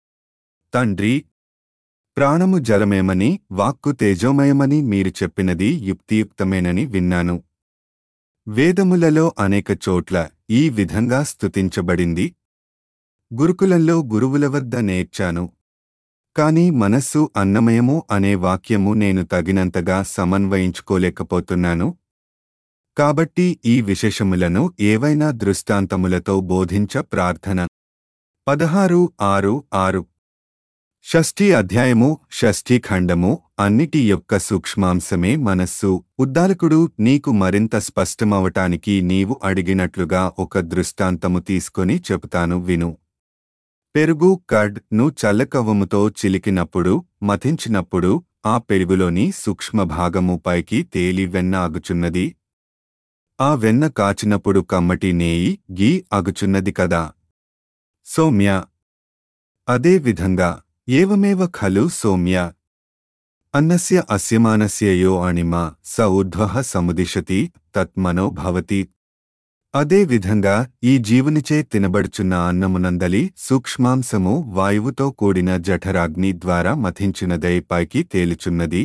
తండ్రి ప్రాణము జలమేమని వాక్కు తేజోమయమని మీరు చెప్పినది యుక్తియుక్తమేనని విన్నాను వేదములలో అనేక చోట్ల ఈ విధంగా స్తుతించబడింది గురుకులంలో గురువుల వద్ద నేర్చాను కాని మనస్సు అన్నమయము అనే వాక్యము నేను తగినంతగా సమన్వయించుకోలేకపోతున్నాను కాబట్టి ఈ విశేషములను ఏవైనా దృష్టాంతములతో బోధించ ప్రార్థన పదహారు ఆరు ఆరు షష్ఠీ అధ్యాయము షష్ఠీ ఖండము అన్నిటి యొక్క సూక్ష్మాంశమే మనస్సు ఉద్దాలకుడు నీకు మరింత స్పష్టమవటానికి నీవు అడిగినట్లుగా ఒక దృష్టాంతము తీసుకొని చెబుతాను విను పెరుగు కడ్ ను చల్లకవ్వముతో చిలికినప్పుడు మథించినప్పుడు ఆ పెరుగులోని సూక్ష్మభాగము పైకి తేలి వెన్న అగుచున్నది ఆ వెన్న కాచినప్పుడు కమ్మటి నేయి గీ అగుచున్నది కదా సౌమ్య అదే విధంగా ఏవమేవ ఖలు సౌమ్య అన్నస్య అస్యమానస్య యో అణిమ స ఊర్ధ్వః సముదిశతి తత్మనో భవతి అదే విధంగా ఈ జీవునిచే తినబడుచున్న అన్నమునందలి సూక్ష్మాంశము వాయువుతో కూడిన జఠరాగ్ని ద్వారా మథించినదై పైకి తేలుచున్నది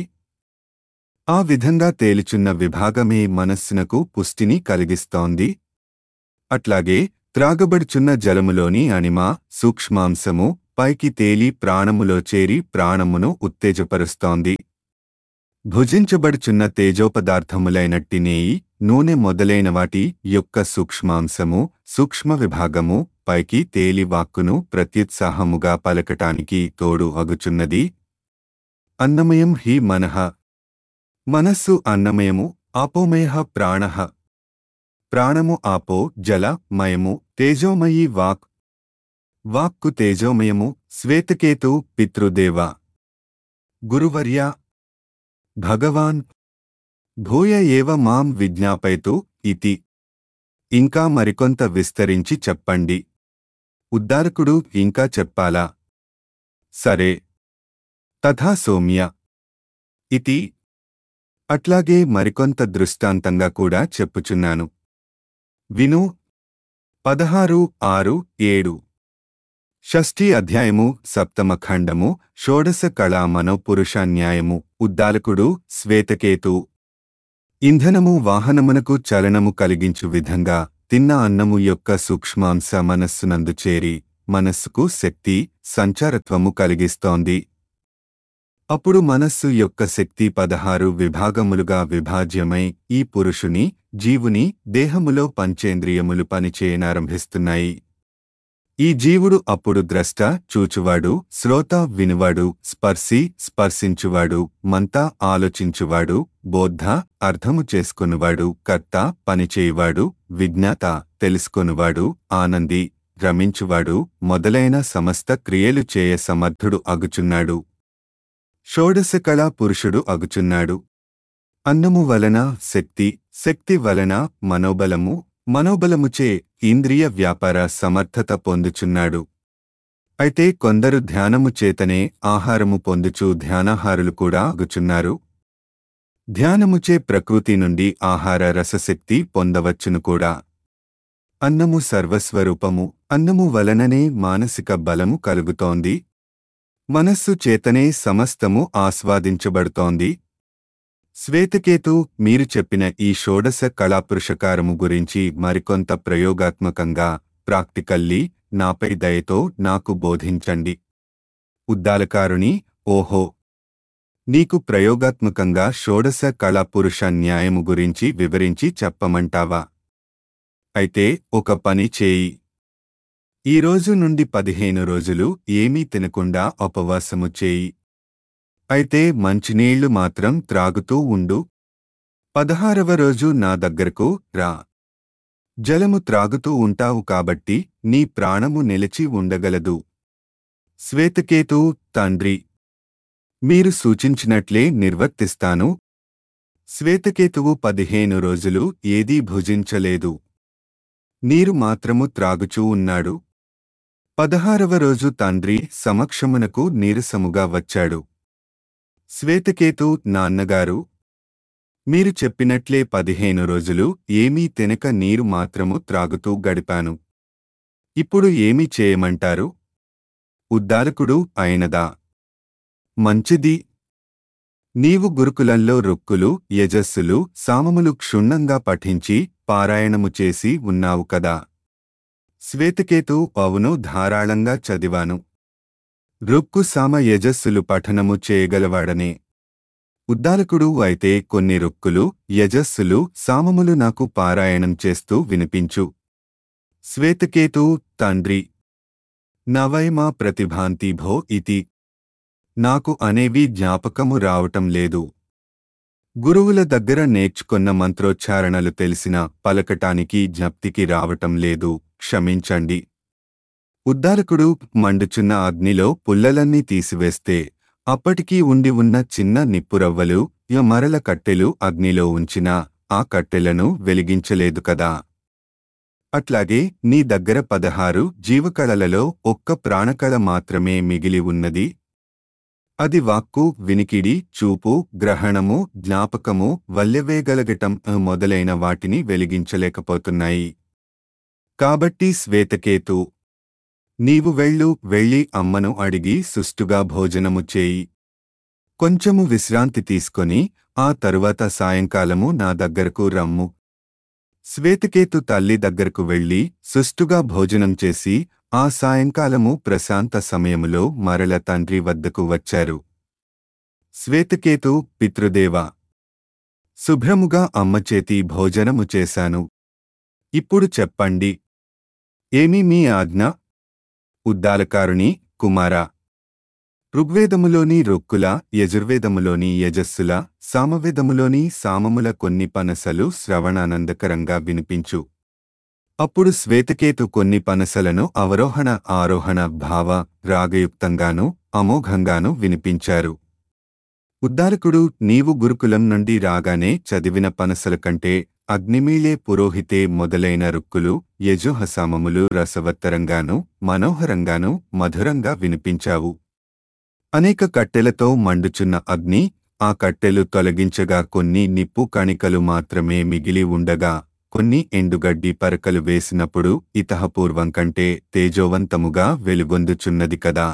ఆ విధంగా తేలుచున్న విభాగమే మనస్సునకు పుష్టిని కలిగిస్తోంది అట్లాగే త్రాగబడుచున్న జలములోని అణిమ సూక్ష్మాంశము పైకి తేలి ప్రాణములో చేరి ప్రాణమును ఉత్తేజపరుస్తోంది భుజించబడుచున్న తేజోపదార్థములైనట్టి నేయి నూనె మొదలైన వాటి యొక్క సూక్ష్మాంశము సూక్ష్మ విభాగము పైకి తేలి వాక్కును ప్రత్యుత్సాహముగా పలకటానికి తోడు అగుచున్నది అన్నమయం హి మనః మనస్సు అన్నమయము ఆపోమయ ప్రాణ ప్రాణము ఆపో జల మయము తేజోమయీ వాక్ వాక్కు తేజోమయము శ్వేతకేతు పితృదేవ గురువర్య భగవాన్ భూయ ఏవ మాం విజ్ఞాపయతు ఇతి ఇంకా మరికొంత విస్తరించి చెప్పండి ఉద్దారకుడు ఇంకా చెప్పాలా సరే తథా సౌమ్య ఇతి అట్లాగే మరికొంత దృష్టాంతంగా కూడా చెప్పుచున్నాను విను పదహారు ఆరు ఏడు షష్ఠీ అధ్యాయము సప్తమ ఖండము షోడశ కళా మనోపురుషాన్యాయము ఉద్దాలకుడు శ్వేతకేతు ఇంధనము వాహనమునకు చలనము కలిగించు విధంగా తిన్న అన్నము యొక్క సూక్ష్మాంశ మనస్సునందు చేరి మనస్సుకు శక్తి సంచారత్వము కలిగిస్తోంది అప్పుడు మనస్సు యొక్క శక్తి పదహారు విభాగములుగా విభాజ్యమై ఈ పురుషుని జీవుని దేహములో పంచేంద్రియములు పనిచేయనారంభిస్తున్నాయి ఈ జీవుడు అప్పుడు ద్రష్ట చూచువాడు శ్రోత వినువాడు స్పర్శి స్పర్శించువాడు మంత ఆలోచించువాడు బోద్ధ అర్థము చేసుకునివాడు కర్త పనిచేయువాడు విజ్ఞాత తెలుసుకొనువాడు ఆనంది రమించువాడు మొదలైన సమస్త క్రియలు చేయ సమర్థుడు అగుచున్నాడు షోడశకళా పురుషుడు అగుచున్నాడు అన్నము వలన శక్తి శక్తి వలన మనోబలము మనోబలముచే ఇంద్రియ వ్యాపార సమర్థత పొందుచున్నాడు అయితే కొందరు ధ్యానము చేతనే ఆహారము పొందుచు ధ్యానాహారులు కూడా అగుచున్నారు ధ్యానముచే ప్రకృతి నుండి ఆహార రసశక్తి పొందవచ్చును కూడా అన్నము సర్వస్వరూపము అన్నము వలననే మానసిక బలము కలుగుతోంది మనస్సు చేతనే సమస్తము ఆస్వాదించబడుతోంది శ్వేతకేతు మీరు చెప్పిన ఈ షోడశ కళాపురుషకారము గురించి మరికొంత ప్రయోగాత్మకంగా ప్రాక్టికల్లీ నాపై దయతో నాకు బోధించండి ఉద్దాలకారుని ఓహో నీకు ప్రయోగాత్మకంగా షోడశ కళాపురుష న్యాయము గురించి వివరించి చెప్పమంటావా అయితే ఒక పని చేయి ఈ రోజు నుండి పదిహేను రోజులు ఏమీ తినకుండా ఉపవాసము చేయి అయితే మంచినీళ్లు మాత్రం త్రాగుతూ ఉండు పదహారవ రోజు నా దగ్గరకు రా జలము త్రాగుతూ ఉంటావు కాబట్టి నీ ప్రాణము నిలిచి ఉండగలదు శ్వేతకేతు తండ్రి మీరు సూచించినట్లే నిర్వర్తిస్తాను శ్వేతకేతువు పదిహేను రోజులు ఏదీ భుజించలేదు నీరు మాత్రము త్రాగుచూ ఉన్నాడు పదహారవ రోజు తండ్రి సమక్షమునకు నీరసముగా వచ్చాడు శ్వేతకేతు నాన్నగారు మీరు చెప్పినట్లే పదిహేను రోజులు ఏమీ తినక నీరు మాత్రము త్రాగుతూ గడిపాను ఇప్పుడు ఏమి చేయమంటారు ఉద్దారకుడు అయినదా మంచిది నీవు గురుకులంలో రుక్కులు యజస్సులు సామములు క్షుణ్ణంగా పఠించి పారాయణము చేసి ఉన్నావు కదా శ్వేతకేతు అవును ధారాళంగా చదివాను రుక్కు సామ యజస్సులు పఠనము చేయగలవాడనే ఉద్దాలకుడు అయితే కొన్ని రుక్కులు యజస్సులు సామములు నాకు పారాయణం చేస్తూ వినిపించు శ్వేతకేతు తండ్రి నవైమా ప్రతిభాంతి భో ఇతి నాకు అనేవి జ్ఞాపకము రావటం లేదు గురువుల దగ్గర నేర్చుకున్న మంత్రోచ్చారణలు తెలిసిన పలకటానికి జ్ఞప్తికి రావటం లేదు క్షమించండి ఉద్దారకుడు మండుచున్న అగ్నిలో పుల్లలన్నీ తీసివేస్తే అప్పటికీ ఉండి ఉన్న చిన్న నిప్పురవ్వలు య మరల కట్టెలు అగ్నిలో ఉంచినా ఆ కట్టెలను వెలిగించలేదు కదా అట్లాగే నీ దగ్గర పదహారు జీవకళలలో ఒక్క ప్రాణకళ మాత్రమే మిగిలి ఉన్నది అది వాక్కు వినికిడి చూపు గ్రహణము జ్ఞాపకము వల్లెవేగలగటం మొదలైన వాటిని వెలిగించలేకపోతున్నాయి కాబట్టి శ్వేతకేతు నీవు వెళ్ళు వెళ్ళి అమ్మను అడిగి సుష్టుగా భోజనము చేయి కొంచెము విశ్రాంతి తీసుకొని ఆ తరువాత సాయంకాలము నా దగ్గరకు రమ్ము శ్వేతకేతు తల్లి దగ్గరకు వెళ్లి సుష్టుగా భోజనం చేసి ఆ సాయంకాలము ప్రశాంత సమయములో మరల తండ్రి వద్దకు వచ్చారు శ్వేతకేతు పితృదేవ శుభ్రముగా అమ్మచేతి భోజనము చేశాను ఇప్పుడు చెప్పండి ఏమి మీ ఆజ్ఞ ఉద్దాలకారుని కుమారా ఋగ్వేదములోని రొక్కుల యజుర్వేదములోని యజస్సుల సామవేదములోని సామముల కొన్ని పనసలు శ్రవణానందకరంగా వినిపించు అప్పుడు శ్వేతకేతు కొన్ని పనసలను అవరోహణ ఆరోహణ భావ రాగయుక్తంగానూ అమోఘంగానూ వినిపించారు ఉద్దారకుడు నీవు గురుకులం నుండి రాగానే చదివిన పనసల కంటే అగ్నిమీళే పురోహితే మొదలైన రుక్కులు యజుహసామములు రసవత్తరంగానూ మనోహరంగానూ మధురంగా వినిపించావు అనేక కట్టెలతో మండుచున్న అగ్ని ఆ కట్టెలు తొలగించగా కొన్ని నిప్పు కణికలు మాత్రమే మిగిలి ఉండగా కొన్ని ఎండుగడ్డి పరకలు వేసినప్పుడు ఇతహపూర్వం కంటే తేజోవంతముగా వెలుగొందుచున్నది కదా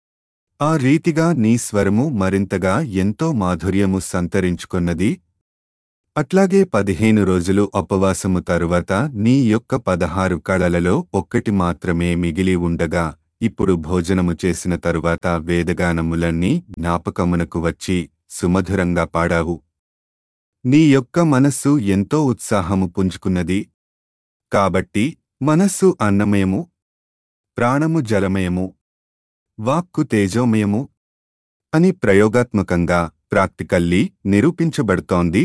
ఆ రీతిగా నీ స్వరము మరింతగా ఎంతో మాధుర్యము సంతరించుకున్నది అట్లాగే పదిహేను రోజులు ఉపవాసము తరువాత నీ యొక్క పదహారు కళలలో ఒక్కటి మాత్రమే మిగిలి ఉండగా ఇప్పుడు భోజనము చేసిన తరువాత వేదగానములన్నీ జ్ఞాపకమునకు వచ్చి సుమధురంగా పాడావు నీ యొక్క మనస్సు ఎంతో ఉత్సాహము పుంజుకున్నది కాబట్టి మనస్సు అన్నమయము ప్రాణము జలమయము వాక్కు తేజోమయము అని ప్రయోగాత్మకంగా ప్రాక్టికల్లీ నిరూపించబడుతోంది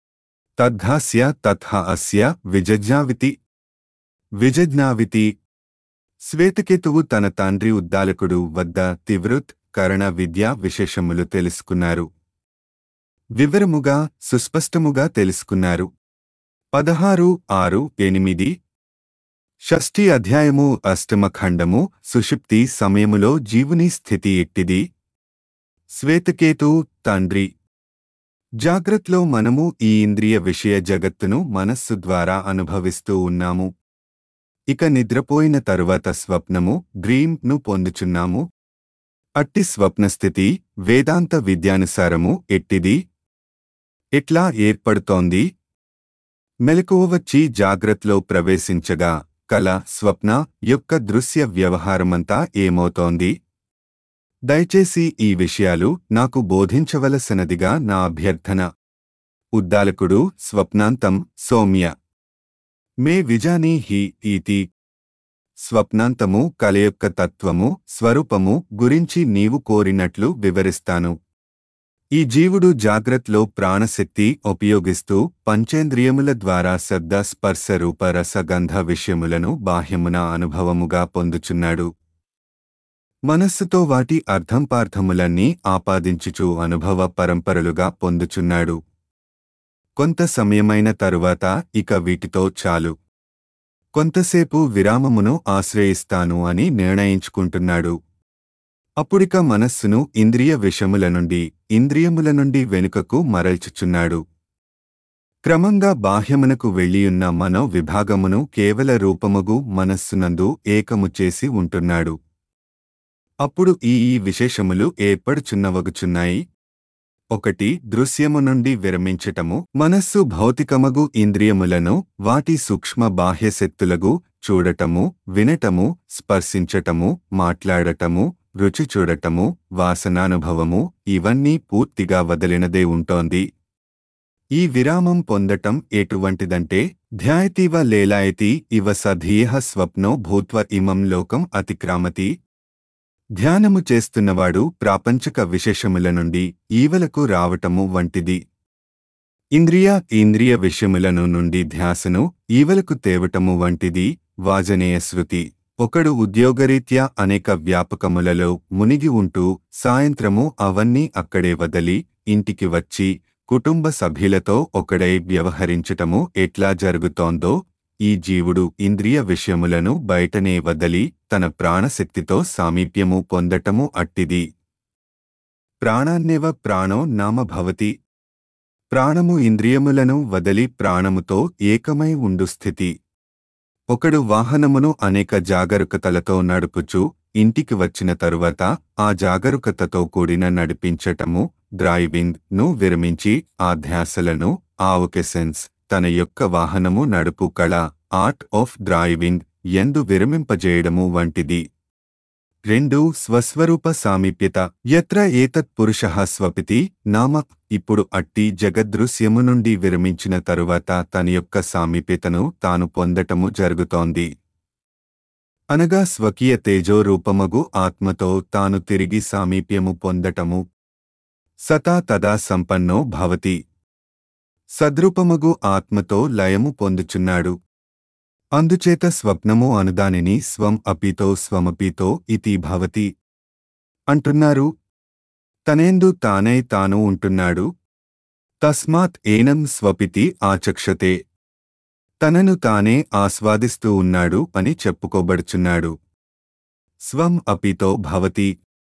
తద్ధాస్య తథ అస్య విజజ్ఞావితి విజజ్ఞావితి శ్వేతకేతువు తన తండ్రి ఉద్దాలకుడు వద్ద తివృత్ కరణ విద్యా విశేషములు తెలుసుకున్నారు వివరముగా సుస్పష్టముగా తెలుసుకున్నారు పదహారు ఆరు ఎనిమిది షష్ఠి అధ్యాయము అష్టమ ఖండము సుషుప్తి సమయములో జీవుని స్థితి ఎట్టిది శ్వేతకేతు తండ్రి జాగ్రత్తలో మనము ఈ ఇంద్రియ విషయ జగత్తును మనస్సు ద్వారా అనుభవిస్తూ ఉన్నాము ఇక నిద్రపోయిన తరువాత స్వప్నము డ్రీమ్ ను పొందుచున్నాము అట్టి స్వప్నస్థితి వేదాంత విద్యానుసారము ఎట్టిది ఎట్లా ఏర్పడుతోంది మెలకువ వచ్చి జాగ్రత్తలో ప్రవేశించగా కల స్వప్న యొక్క దృశ్య వ్యవహారమంతా ఏమవుతోంది దయచేసి ఈ విషయాలు నాకు బోధించవలసినదిగా నా అభ్యర్థన ఉద్దాలకుడు స్వప్నాంతం సౌమ్య మే విజానీ హి ఈతి స్వప్నాంతము కల యొక్క తత్వము స్వరూపము గురించి నీవు కోరినట్లు వివరిస్తాను ఈ జీవుడు జాగ్రత్తలో ప్రాణశక్తి ఉపయోగిస్తూ పంచేంద్రియముల ద్వారా శబ్ద స్పర్శ రూప రసగంధ విషయములను బాహ్యమున అనుభవముగా పొందుచున్నాడు మనస్సుతో వాటి అర్థంపార్థములన్నీ ఆపాదించుచు అనుభవ పరంపరలుగా పొందుచున్నాడు కొంత సమయమైన తరువాత ఇక వీటితో చాలు కొంతసేపు విరామమును ఆశ్రయిస్తాను అని నిర్ణయించుకుంటున్నాడు అప్పుడిక మనస్సును ఇంద్రియ విషముల నుండి ఇంద్రియముల నుండి వెనుకకు మరల్చుచున్నాడు క్రమంగా బాహ్యమునకు వెళ్ళియున్న మనో విభాగమును కేవల రూపముగు మనస్సునందు ఏకము చేసి ఉంటున్నాడు అప్పుడు ఈ ఈ విశేషములు ఏర్పడుచున్నవగుచున్నాయి ఒకటి దృశ్యము నుండి విరమించటము మనస్సు భౌతికమగు ఇంద్రియములను వాటి సూక్ష్మ బాహ్యశక్తులగు చూడటము వినటము స్పర్శించటము మాట్లాడటము రుచి చూడటము వాసనానుభవము ఇవన్నీ పూర్తిగా వదిలినదే ఉంటోంది ఈ విరామం పొందటం ఎటువంటిదంటే ధ్యాయతీవ లేలాయతి ఇవ సధీయ స్వప్నో భూత్వ ఇమం లోకం అతిక్రామతి ధ్యానము చేస్తున్నవాడు ప్రాపంచక విశేషముల నుండి ఈవలకు రావటము వంటిది ఇంద్రియ ఇంద్రియ విషయములను నుండి ధ్యాసను ఈవలకు తేవటము వంటిది వాజనేయ శృతి ఒకడు ఉద్యోగరీత్యా అనేక వ్యాపకములలో మునిగి ఉంటూ సాయంత్రము అవన్నీ అక్కడే వదలి ఇంటికి వచ్చి కుటుంబ సభ్యులతో ఒకడై వ్యవహరించటము ఎట్లా జరుగుతోందో ఈ జీవుడు ఇంద్రియ విషయములను బయటనే వదలి తన ప్రాణశక్తితో సామీప్యము పొందటము అట్టిది ప్రాణాన్నేవ ప్రాణో నామ భవతి ప్రాణము ఇంద్రియములను వదలి ప్రాణముతో ఏకమై ఉండు స్థితి ఒకడు వాహనమును అనేక జాగరూకతలతో నడుపుచు ఇంటికి వచ్చిన తరువాత ఆ జాగరూకతతో కూడిన నడిపించటము డ్రైవింగ్ ను విరమించి ఆ ధ్యాసలను ఆవకెసెన్స్ తన యొక్క వాహనము నడుపు కళ ఆర్ట్ ఆఫ్ డ్రైవింగ్ ఎందు విరమింపజేయడము వంటిది రెండు స్వస్వరూప సామీప్యత ఎత్ర ఏతత్ పురుష స్వపితి నామ ఇప్పుడు అట్టి జగదృశ్యము నుండి విరమించిన తరువాత తన యొక్క సామీప్యతను తాను పొందటము జరుగుతోంది అనగా స్వకీయ తేజో రూపమగు ఆత్మతో తాను తిరిగి సామీప్యము పొందటము సతా తదా సంపన్నో భవతి సద్రూపమగు ఆత్మతో లయము పొందుచున్నాడు అందుచేత స్వప్నము అనుదానిని స్వం అపితో స్వమపితో ఇతి భవతి అంటున్నారు తనేందు తానై తాను ఉంటున్నాడు తస్మాత్ ఏనం స్వపితి ఆచక్షతే తనను తానే ఆస్వాదిస్తూ ఉన్నాడు అని చెప్పుకోబడుచున్నాడు స్వం అపితో భవతి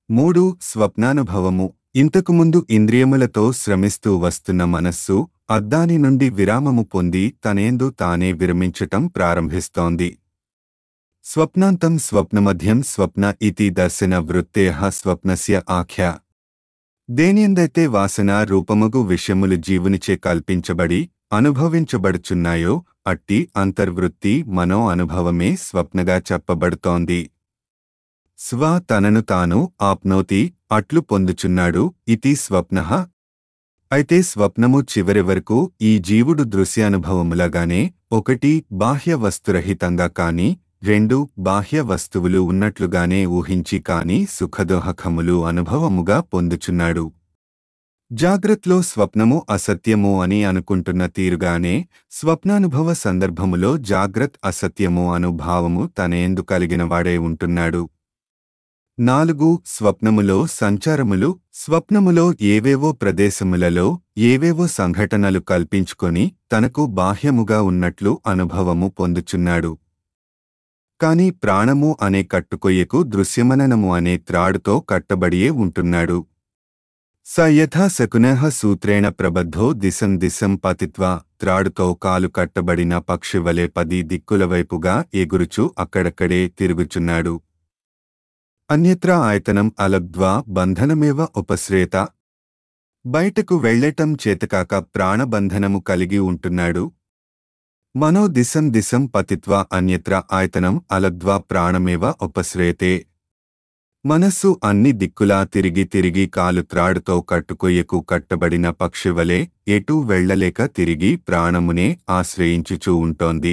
మూడు స్వప్నానుభవము ఇంతకుముందు ఇంద్రియములతో శ్రమిస్తూ వస్తున్న మనస్సు అద్దాని నుండి విరామము పొంది తనేందు తానే విరమించటం ప్రారంభిస్తోంది స్వప్నాంతం స్వప్నమధ్యం స్వప్న ఇతి దర్శన వృత్తేహ స్వప్నస్య ఆఖ్య దేనియందైతే వాసన రూపముగు విషయములు జీవునిచే కల్పించబడి అనుభవించబడుచున్నాయో అట్టి అంతర్వృత్తి మనో అనుభవమే స్వప్నగా చెప్పబడుతోంది స్వ తనను తాను ఆప్నోతి అట్లు పొందుచున్నాడు ఇతి స్వప్న అయితే స్వప్నము చివరి వరకు ఈ జీవుడు దృశ్యానుభవములగానే ఒకటి బాహ్య వస్తురహితంగా కాని రెండు బాహ్య వస్తువులు ఉన్నట్లుగానే ఊహించి కాని సుఖదోహకములు అనుభవముగా పొందుచున్నాడు జాగ్రత్లో స్వప్నము అసత్యము అని అనుకుంటున్న తీరుగానే స్వప్నానుభవ సందర్భములో జాగ్రత్ అసత్యము అనుభావము తనేందు కలిగినవాడే ఉంటున్నాడు నాలుగు స్వప్నములో సంచారములు స్వప్నములో ఏవేవో ప్రదేశములలో ఏవేవో సంఘటనలు కల్పించుకొని తనకు బాహ్యముగా ఉన్నట్లు అనుభవము పొందుచున్నాడు కాని ప్రాణము అనే కట్టుకొయ్యకు దృశ్యమననము అనే త్రాడుతో కట్టబడియే ఉంటున్నాడు స యథా శకునః సూత్రేణ ప్రబద్ధో దిశం దిశం పతిత్వా త్రాడుతో కాలు కట్టబడిన పక్షివలే పది దిక్కుల వైపుగా ఎగురుచు అక్కడక్కడే తిరుగుచున్నాడు అన్యత్రా ఆయతనం అలబ్ధ్వా బంధనమేవ ఉపశ్రేత బయటకు వెళ్లటం చేతకాక ప్రాణబంధనము కలిగి ఉంటున్నాడు మనో దిశం దిశం పతిత్వా అన్యత్ర ఆయతనం అలద్వా ప్రాణమేవ ఉపశ్రేతే మనస్సు అన్ని దిక్కులా తిరిగి తిరిగి కాలు త్రాడుతో కట్టుకొయ్యకు కట్టబడిన పక్షివలే ఎటూ వెళ్లలేక తిరిగి ప్రాణమునే ఆశ్రయించుచూ ఉంటోంది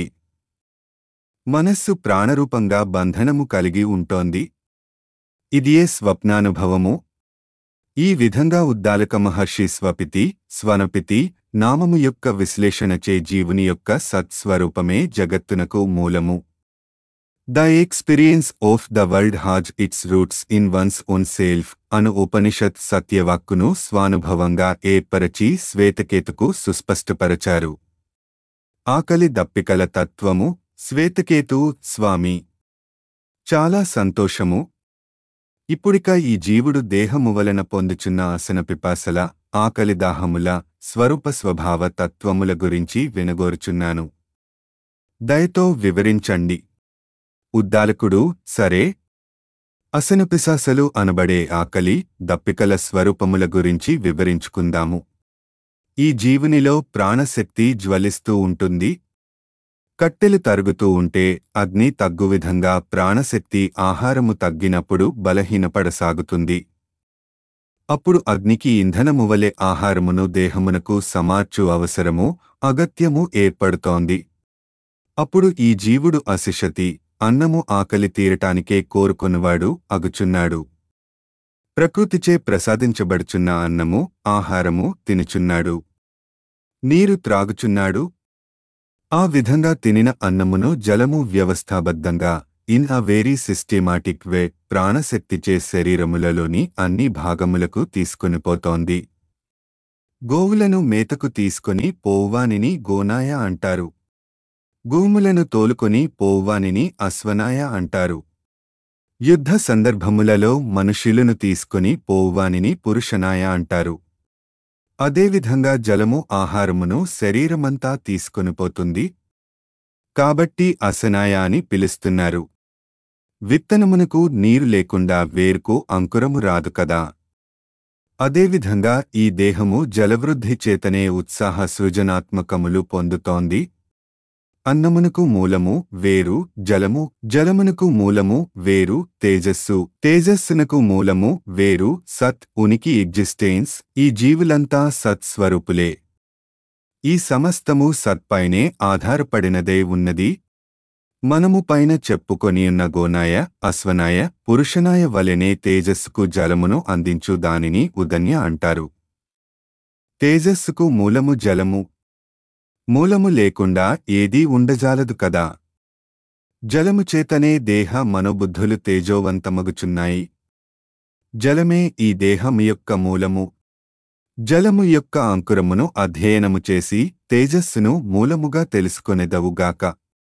మనస్సు ప్రాణరూపంగా బంధనము కలిగి ఉంటోంది ఇదియే స్వప్నానుభవము ఈ విధంగా ఉద్దాలక మహర్షి స్వపితి స్వనపితి నామము యొక్క విశ్లేషణచే జీవుని యొక్క సత్స్వరూపమే జగత్తునకు మూలము the experience of the world has its roots in one's own self అను ఉపనిషత్ సత్యవాక్కును స్వానుభవంగా ఏర్పరచి శ్వేతకేతుకు సుస్పష్టపరచారు ఆకలి దప్పికల తత్వము శ్వేతకేతు స్వామి చాలా సంతోషము ఇప్పుడిక ఈ జీవుడు దేహము వలన పొందుచున్న ఆసన పిపాసల ఆకలిదాహముల స్వరూప స్వభావ తత్వముల గురించి వినగోరుచున్నాను దయతో వివరించండి ఉద్దాలకుడు సరే అసనపిశాసలు అనబడే ఆకలి దప్పికల స్వరూపముల గురించి వివరించుకుందాము ఈ జీవునిలో ప్రాణశక్తి జ్వలిస్తూ ఉంటుంది కట్టెలు తరుగుతూ ఉంటే అగ్ని తగ్గు విధంగా ప్రాణశక్తి ఆహారము తగ్గినప్పుడు బలహీనపడసాగుతుంది అప్పుడు అగ్నికి ఇంధనమువలె ఆహారమును దేహమునకు సమార్చు అవసరము అగత్యము ఏర్పడుతోంది అప్పుడు ఈ జీవుడు అశిషతి అన్నము ఆకలి తీరటానికే కోరుకొనువాడు అగుచున్నాడు ప్రకృతిచే ప్రసాదించబడుచున్న అన్నము ఆహారము తినుచున్నాడు నీరు త్రాగుచున్నాడు ఆ విధంగా తినిన అన్నమును జలము వ్యవస్థాబద్ధంగా in a very systematic way ప్రాణశక్తిచే శరీరములలోని అన్ని భాగములకు తీసుకునిపోతోంది గోవులను మేతకు తీసుకొని పోవ్వానిని గోనాయ అంటారు గోములను తోలుకొని పోవ్వానిని అశ్వనాయ అంటారు యుద్ధ సందర్భములలో మనుష్యులను తీసుకొని పోవ్వానిని పురుషనాయ అంటారు అదేవిధంగా జలము ఆహారమును శరీరమంతా తీసుకొనిపోతుంది కాబట్టి అసనాయ అని పిలుస్తున్నారు విత్తనమునకు నీరు లేకుండా వేరుకు అంకురము రాదు కదా అదేవిధంగా ఈ దేహము జలవృద్ధి చేతనే ఉత్సాహ సృజనాత్మకములు పొందుతోంది అన్నమునకు మూలము వేరు జలము జలమునకు మూలము వేరు తేజస్సు తేజస్సునకు మూలము వేరు సత్ ఉనికి ఎగ్జిస్టెన్స్ ఈ జీవులంతా సత్స్వరూపులే ఈ సమస్తము సత్పైనే ఆధారపడినదే ఉన్నది మనము పైన చెప్పుకొనియున్న గోనాయ అశ్వనాయ పురుషనాయ వలెనే తేజస్సుకు జలమును అందించు దానిని ఉదన్య అంటారు తేజస్సుకు మూలము జలము మూలము లేకుండా ఏదీ ఉండజాలదు కదా జలము చేతనే దేహ మనోబుద్ధులు తేజోవంతమగుచున్నాయి జలమే ఈ దేహము యొక్క మూలము జలము యొక్క అంకురమును అధ్యయనము చేసి తేజస్సును మూలముగా తెలుసుకొనెదవుగాక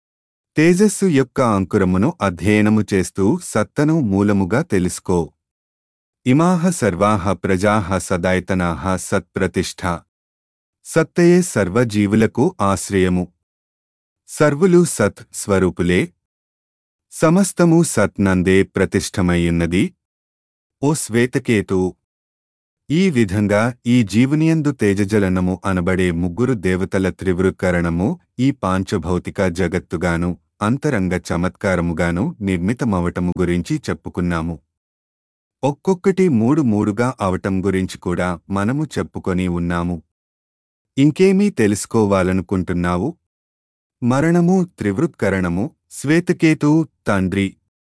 తేజస్సు యొక్క అంకురమును అధ్యయనము చేస్తూ సత్తను మూలముగా తెలుసుకో ఇమాహ సర్వాహ ప్రజాహ సదాయతనాహ సత్ప్రతిష్ఠ సత్తయే సర్వజీవులకు ఆశ్రయము సర్వులు సత్ స్వరూపులే సమస్తము సత్ నందే ప్రతిష్టమయ్యున్నది ఓ శ్వేతకేతు ఈ విధంగా ఈ జీవునియందు తేజజలనము అనబడే ముగ్గురు దేవతల త్రివృకరణము ఈ పాంచభౌతిక జగత్తుగాను అంతరంగ చమత్కారముగాను నిర్మితమవటము గురించి చెప్పుకున్నాము ఒక్కొక్కటి మూడు మూడుగా అవటం గురించి కూడా మనము చెప్పుకొని ఉన్నాము ఇంకేమీ తెలుసుకోవాలనుకుంటున్నావు మరణము త్రివృత్కరణము శ్వేతకేతు తండ్రి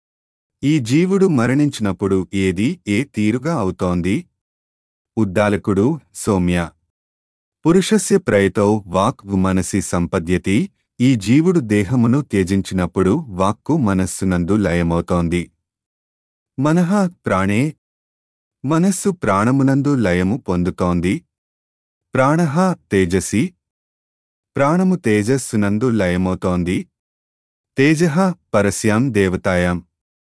ఈ జీవుడు మరణించినప్పుడు ఏది ఏ తీరుగా అవుతోంది ఉద్దాలకుడు సౌమ్య పురుషస్య ప్రయతో వాక్ మనసి సంపద్యతి ఈ జీవుడు దేహమును త్యజించినప్పుడు వాక్కు మనస్సునందు లయమవుతోంది మనః ప్రాణే మనస్సు ప్రాణమునందు లయము పొందుతోంది ప్రాణః తేజసి ప్రాణము తేజస్సునందు లయమవుతోంది తేజః పరస్యాం దేవతాయాం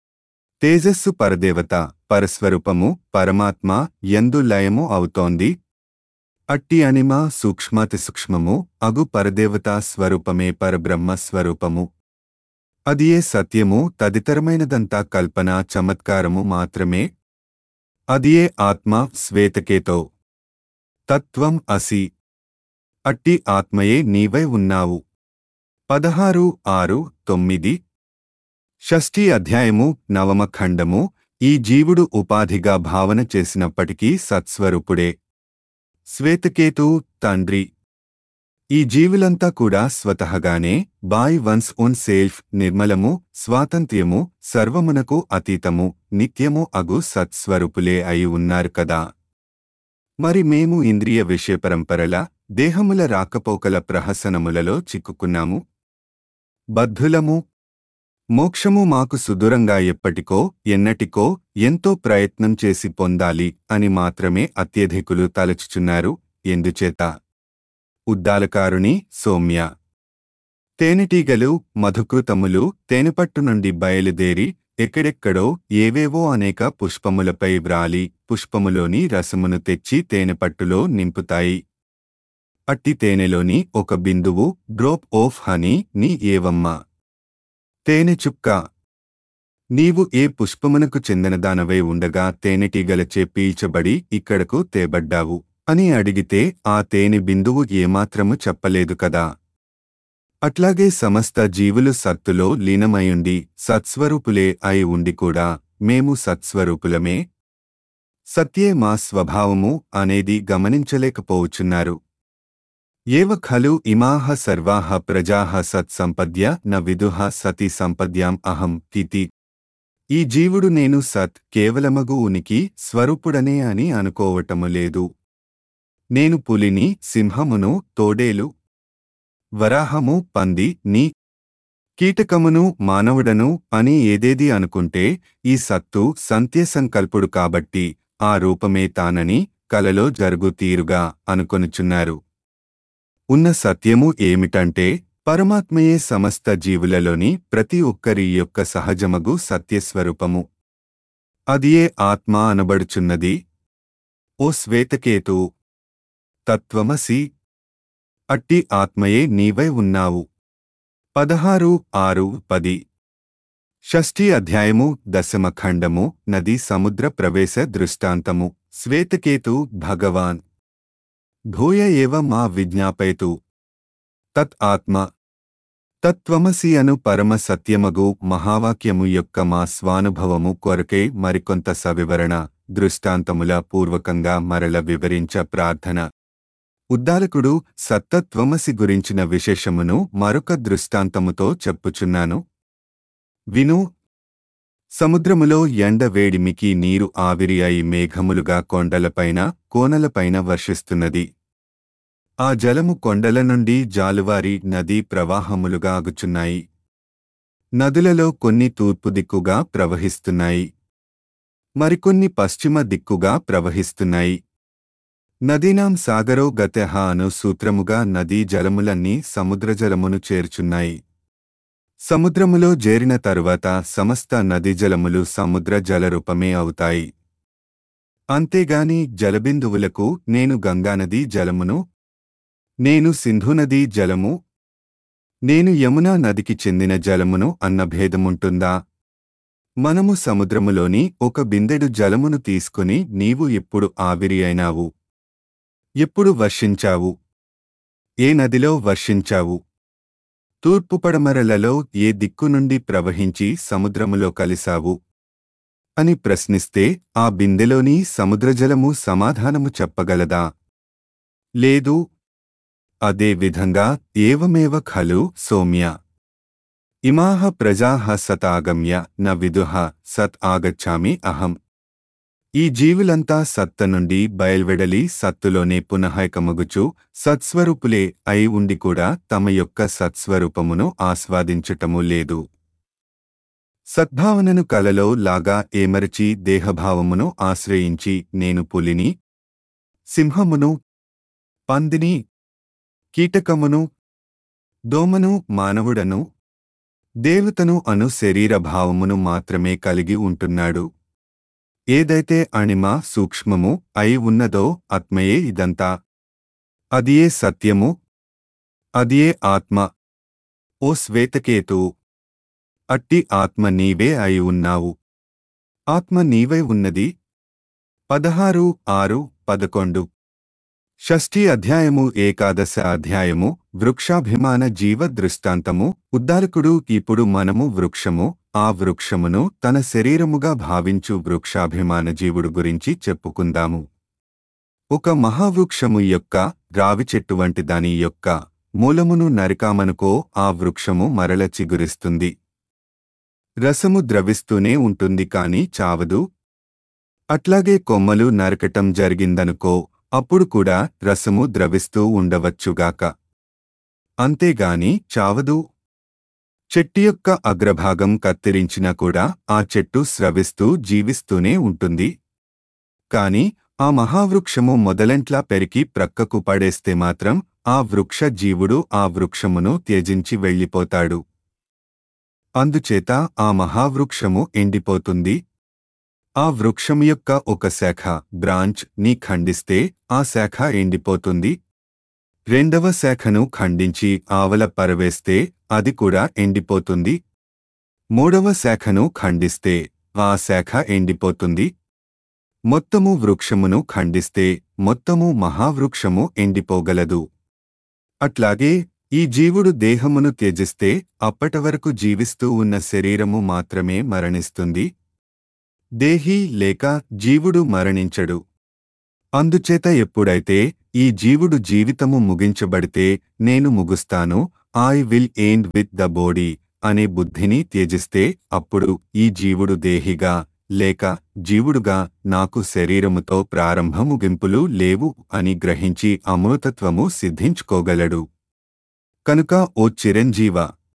తేజస్సు పరదేవత పరస్వరూపము పరమాత్మ ఎందు లయము అవుతోంది అట్టి అనిమ సూక్ష్మతి సూక్ష్మము అగు పరదేవతా స్వరూపమే పరబ్రహ్మ స్వరూపము అదియే సత్యము తదితరమైనదంతా కల్పన చమత్కారము మాత్రమే అదియే ఆత్మ శ్వేతకేతో తత్వం అసి అట్టి ఆత్మయే నీవై ఉన్నావు పదహారు ఆరు తొమ్మిది షష్ఠీ అధ్యాయము నవమ ఖండము ఈ జీవుడు ఉపాధిగా భావన చేసినప్పటికీ సత్స్వరూపుడే శ్వేతకేతు తండ్రి ఈ జీవులంతా కూడా స్వతహగానే బాయ్ వన్స్ ఓన్ సెల్ఫ్ నిర్మలము స్వాతంత్ర్యము సర్వమునకు అతీతము నిత్యము అగు సత్స్వరూపులే అయి ఉన్నారు కదా మరి మేము ఇంద్రియ విషయపరంపరల దేహముల రాకపోకల ప్రహసనములలో చిక్కుకున్నాము బద్ధులము మోక్షము మాకు సుదూరంగా ఎప్పటికో ఎన్నటికో ఎంతో ప్రయత్నం చేసి పొందాలి అని మాత్రమే అత్యధికులు తలచుచున్నారు ఎందుచేత ఉద్దాలకారుని సౌమ్య తేనెటీగలు మధుకృతములు తేనెపట్టు నుండి బయలుదేరి ఎక్కడెక్కడో ఏవేవో అనేక పుష్పములపై వ్రాలి పుష్పములోని రసమును తెచ్చి తేనెపట్టులో నింపుతాయి అట్టి తేనెలోని ఒక బిందువు డ్రోప్ ఆఫ్ హనీ నీ ఏవమ్మా తేనె చుక్క నీవు ఏ పుష్పమునకు చెందినదానవై ఉండగా తేనెటీగలచే పీల్చబడి ఇక్కడకు తేబడ్డావు అని అడిగితే ఆ తేనె బిందువు ఏమాత్రము చెప్పలేదు కదా అట్లాగే సమస్త జీవులు సత్తులో లీనమయుండి సత్స్వరూపులే అయి ఉండి కూడా మేము సత్స్వరూపులమే సత్యే మా స్వభావము అనేది గమనించలేకపోవచ్చున్నారు ఏవ ఖలు ఇమాహ సర్వాహ ప్రజాహ సత్సంపద్య న విదుహ సతి సంపద్యాం అహం తితి ఈ జీవుడు నేను సత్ కేవలమగు ఉనికి స్వరూపుడనే అని అనుకోవటము లేదు నేను పులిని సింహమును తోడేలు వరాహము పంది నీ కీటకమును మానవుడను అని ఏదేది అనుకుంటే ఈ సత్తు సంత్యసంకల్పుడు కాబట్టి ఆ రూపమే తానని కలలో జరుగు తీరుగా అనుకొనుచున్నారు ఉన్న సత్యము ఏమిటంటే పరమాత్మయే సమస్త జీవులలోని ప్రతి ఒక్కరి యొక్క సహజమగు సత్యస్వరూపము అదియే ఆత్మ అనబడుచున్నది ఓ శ్వేతకేతు తత్వమసి అట్టి ఆత్మయే నీవై ఉన్నావు పదహారు ఆరు పది షష్ఠీ అధ్యాయము దశమ ఖండము నది సముద్ర ప్రవేశ దృష్టాంతము శ్వేతకేతు భగవాన్ భూయ ఏవ మా విజ్ఞాపయతు తత్ ఆత్మ తత్వమసి అను పరమ సత్యమగు మహావాక్యము యొక్క మా స్వానుభవము కొరకై మరికొంత సవివరణ దృష్టాంతముల పూర్వకంగా మరల వివరించ ప్రార్థన ఉద్దాలకుడు సత్తత్వమసి గురించిన విశేషమును మరొక దృష్టాంతముతో చెప్పుచున్నాను విను సముద్రములో ఎండ వేడిమికి నీరు ఆవిరి అయి మేఘములుగా కొండలపైన కోనలపైన వర్షిస్తున్నది ఆ జలము కొండల నుండి జాలువారి నదీ ప్రవాహములుగా ఆగుచున్నాయి నదులలో కొన్ని తూర్పు దిక్కుగా ప్రవహిస్తున్నాయి మరికొన్ని పశ్చిమ దిక్కుగా ప్రవహిస్తున్నాయి నదీనాం సాగరో గతెహ అను సూత్రముగా నదీ జలములన్నీ సముద్రజలమును చేర్చున్నాయి సముద్రములో చేరిన తరువాత సమస్త నదీ జలములు సముద్ర జలరూపమే అవుతాయి అంతేగాని జలబిందువులకు నేను గంగానది జలమును నేను సింధునదీ జలము నేను యమునా నదికి చెందిన జలమును అన్న భేదముంటుందా మనము సముద్రములోని ఒక బిందెడు జలమును తీసుకుని నీవు ఎప్పుడు ఆవిరి అయినావు ఎప్పుడు వర్షించావు ఏ నదిలో వర్షించావు తూర్పు పడమరలలో ఏ దిక్కు నుండి ప్రవహించి సముద్రములో కలిసావు అని ప్రశ్నిస్తే ఆ బిందెలోని సముద్రజలము సమాధానము చెప్పగలదా లేదు అదే విధంగా ఏవమేవ ఖలు సౌమ్య ఇమాహ ప్రజాః సతాగమ్య న విదుః సత్ ఆగచ్చామి అహం ఈ జీవులంతా సత్త నుండి బయల్వెడలి సత్తులోనే పునఃకమగుచు సత్స్వరూపులే అయి ఉండి కూడా తమ యొక్క సత్స్వరూపమును ఆస్వాదించటము లేదు సద్భావనను కలలో లాగా ఏమరచి దేహభావమును ఆశ్రయించి నేను పులిని సింహమును పందిని కీటకమును దోమను మానవుడను దేవతను అను శరీర భావమును మాత్రమే కలిగి ఉంటున్నాడు ఏదైతే అణిమ సూక్ష్మము అయి ఉన్నదో ఆత్మయే ఇదంతా అదియే సత్యము అదియే ఆత్మ ఓ శ్వేతకేతు అట్టి ఆత్మ నీవే అయి ఉన్నావు ఆత్మ నీవై ఉన్నది పదహారు ఆరు పదకొండు షష్ఠీ అధ్యాయము ఏకాదశ అధ్యాయము వృక్షాభిమాన జీవ దృష్టాంతము ఉద్దారకుడు ఇప్పుడు మనము వృక్షము ఆ వృక్షమును తన శరీరముగా భావించు వృక్షాభిమాన జీవుడు గురించి చెప్పుకుందాము ఒక మహావృక్షము యొక్క రావి చెట్టు వంటి దాని యొక్క మూలమును నరికామనుకో ఆ వృక్షము మరల చిగురిస్తుంది రసము ద్రవిస్తూనే ఉంటుంది కాని చావదు అట్లాగే కొమ్మలు నరకటం జరిగిందనుకో అప్పుడు కూడా రసము ద్రవిస్తూ ఉండవచ్చుగాక అంతేగాని చావదు చెట్టు యొక్క అగ్రభాగం కత్తిరించినా కూడా ఆ చెట్టు స్రవిస్తూ జీవిస్తూనే ఉంటుంది కాని ఆ మహావృక్షము మొదలెంట్లా పెరికి ప్రక్కకు పడేస్తే మాత్రం ఆ వృక్ష జీవుడు ఆ వృక్షమును త్యజించి వెళ్ళిపోతాడు అందుచేత ఆ మహావృక్షము ఎండిపోతుంది ఆ వృక్షం యొక్క ఒక శాఖ బ్రాంచ్ ని ఖండిస్తే ఆ శాఖ ఎండిపోతుంది రెండవ శాఖను ఖండించి ఆవల పరవేస్తే అది కూడా ఎండిపోతుంది మూడవ శాఖను ఖండిస్తే ఆ శాఖ ఎండిపోతుంది మొత్తము వృక్షమును ఖండిస్తే మొత్తము మహావృక్షము ఎండిపోగలదు అట్లాగే ఈ జీవుడు దేహమును త్యజిస్తే అప్పటివరకు జీవిస్తూ ఉన్న శరీరము మాత్రమే మరణిస్తుంది దేహి లేక జీవుడు మరణించడు అందుచేత ఎప్పుడైతే ఈ జీవుడు జీవితము ముగించబడితే నేను ముగుస్తాను I will end with the body అనే బుద్ధిని త్యజిస్తే అప్పుడు ఈ జీవుడు దేహిగా లేక జీవుడుగా నాకు శరీరముతో ప్రారంభ ముగింపులు లేవు అని గ్రహించి అమృతత్వము సిద్ధించుకోగలడు కనుక ఓ చిరంజీవ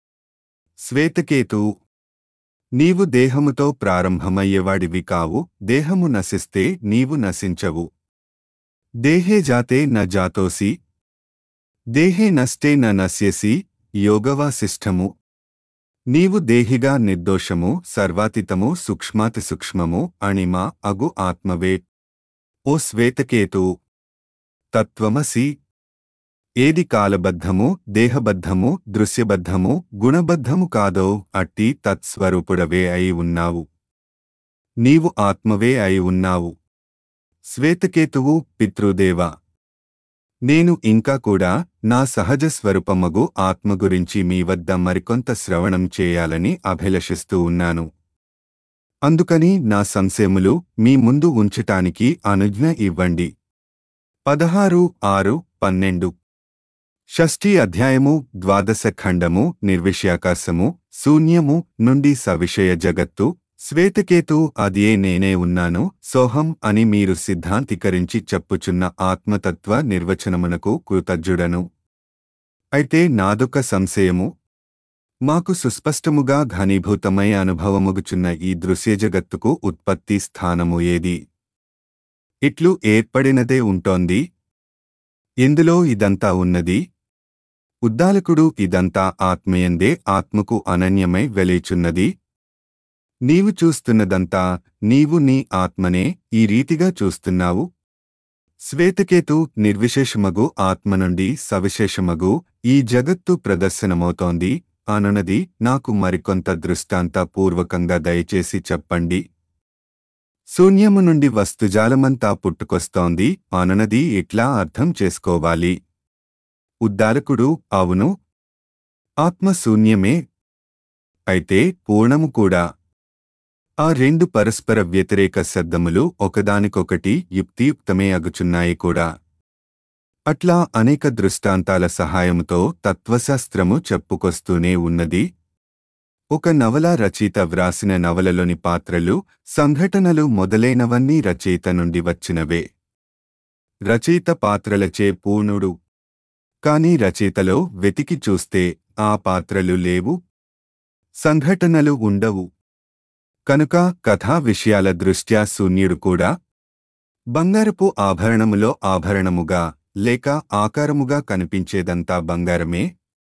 శ్వేతకేతు నీవు దేహముతో ప్రారంభమయ్యేవాడివి కావు దేహము నశిస్తే నీవు నశించవు దేహే జాతే న జాతోసి దేహే నష్టే న నశ్యసి యోగవాసిష్టము నీవు దేహిగా నిర్దోషము సర్వాతీతము సూక్ష్మాతి సూక్ష్మము అణిమ అగు ఆత్మవే ఓ శ్వేతకేతు తత్వమసి ఏది కాలబద్ధము దేహబద్ధము దృశ్యబద్ధము గుణబద్ధము కాదో అట్టి తత్స్వరూపుడవే అయి ఉన్నావు నీవు ఆత్మవే అయి ఉన్నావు శ్వేతకేతువు పితృదేవ నేను ఇంకా కూడా నా సహజ స్వరూపమగు ఆత్మ గురించి మీ వద్ద మరికొంత శ్రవణం చేయాలని అభిలషిస్తూ ఉన్నాను అందుకని నా సంశయములు మీ ముందు ఉంచటానికి అనుజ్ఞ ఇవ్వండి పదహారు ఆరు పన్నెండు షష్ఠీ అధ్యాయము ద్వాదశ ఖండము నిర్విషయాకాశము శూన్యము నుండి సవిషయ జగత్తు శ్వేతకేతు అదియే నేనే ఉన్నాను సోహం అని మీరు సిద్ధాంతీకరించి చెప్పుచున్న ఆత్మతత్వ నిర్వచనమునకు కృతజ్ఞుడను అయితే నాదొక సంశయము మాకు సుస్పష్టముగా ఘనీభూతమై అనుభవముగుచున్న ఈ దృశ్యజగత్తుకు ఉత్పత్తి స్థానము ఏది ఇట్లు ఏర్పడినదే ఉంటోంది ఎందులో ఇదంతా ఉన్నది ఉద్దాలకుడు ఇదంతా ఆత్మయందే ఆత్మకు అనన్యమై వెలేచున్నది నీవు చూస్తున్నదంతా నీవు నీ ఆత్మనే ఈ రీతిగా చూస్తున్నావు శ్వేతకేతు నిర్విశేషమగు ఆత్మ నుండి సవిశేషమగు ఈ జగత్తు ప్రదర్శనమవుతోంది అనునది నాకు మరికొంత దృష్టాంత పూర్వకంగా దయచేసి చెప్పండి శూన్యము నుండి వస్తుజాలమంతా పుట్టుకొస్తోంది అనునది ఎట్లా అర్థం చేసుకోవాలి ఉద్దారకుడు అవును ఆత్మ శూన్యమే అయితే పూర్ణము కూడా ఆ రెండు పరస్పర వ్యతిరేక శబ్దములు ఒకదానికొకటి యుక్తియుక్తమే అగుచున్నాయి కూడా అట్లా అనేక దృష్టాంతాల సహాయముతో తత్వశాస్త్రము చెప్పుకొస్తూనే ఉన్నది ఒక నవల రచయిత వ్రాసిన నవలలోని పాత్రలు సంఘటనలు మొదలైనవన్నీ రచయిత నుండి వచ్చినవే రచయిత పాత్రలచే పూర్ణుడు కాని రచయితలో వెతికి చూస్తే ఆ పాత్రలు లేవు సంఘటనలు ఉండవు కనుక కథా విషయాల దృష్ట్యా శూన్యుడు కూడా బంగారపు ఆభరణములో ఆభరణముగా లేక ఆకారముగా కనిపించేదంతా బంగారమే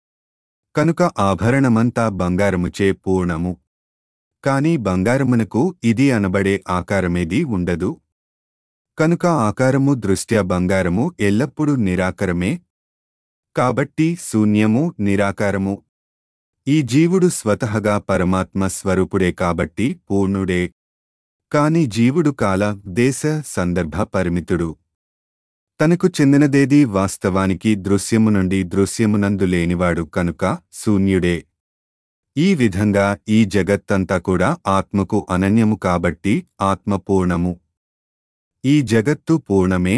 కనుక ఆభరణమంతా బంగారముచే పూర్ణము కాని బంగారమునకు ఇది అనబడే ఆకారమేదీ ఉండదు కనుక ఆకారము దృష్ట్యా బంగారము ఎల్లప్పుడూ నిరాకరమే కాబట్టి శూన్యము నిరాకారము ఈ జీవుడు స్వతహగా పరమాత్మ స్వరూపుడే కాబట్టి పూర్ణుడే కాని జీవుడు కాల దేశ సందర్భ పరిమితుడు తనకు చెందినదేది వాస్తవానికి దృశ్యము నుండి దృశ్యమునందు లేనివాడు కనుక శూన్యుడే ఈ విధంగా ఈ జగత్తంతా కూడా ఆత్మకు అనన్యము కాబట్టి ఆత్మ పూర్ణము ఈ జగత్తు పూర్ణమే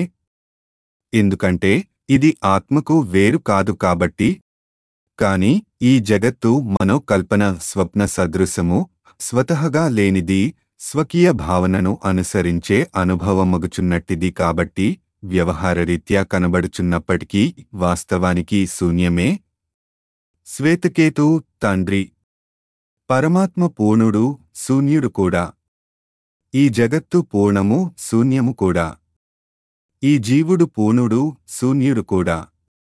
ఎందుకంటే ఇది ఆత్మకు వేరు కాదు కాబట్టి కాని ఈ జగత్తు మనోకల్పన స్వప్న సదృశము స్వతహగా లేనిది స్వకీయ భావనను అనుసరించే అనుభవమగుచున్నట్టిది కాబట్టి వ్యవహారరీత్యా కనబడుచున్నప్పటికీ వాస్తవానికి శూన్యమే శ్వేతకేతు తండ్రి పరమాత్మ పూర్ణుడు శూన్యుడు కూడా ఈ జగత్తు పూర్ణము శూన్యము కూడా ఈ జీవుడు పూర్ణుడు శూన్యుడు కూడా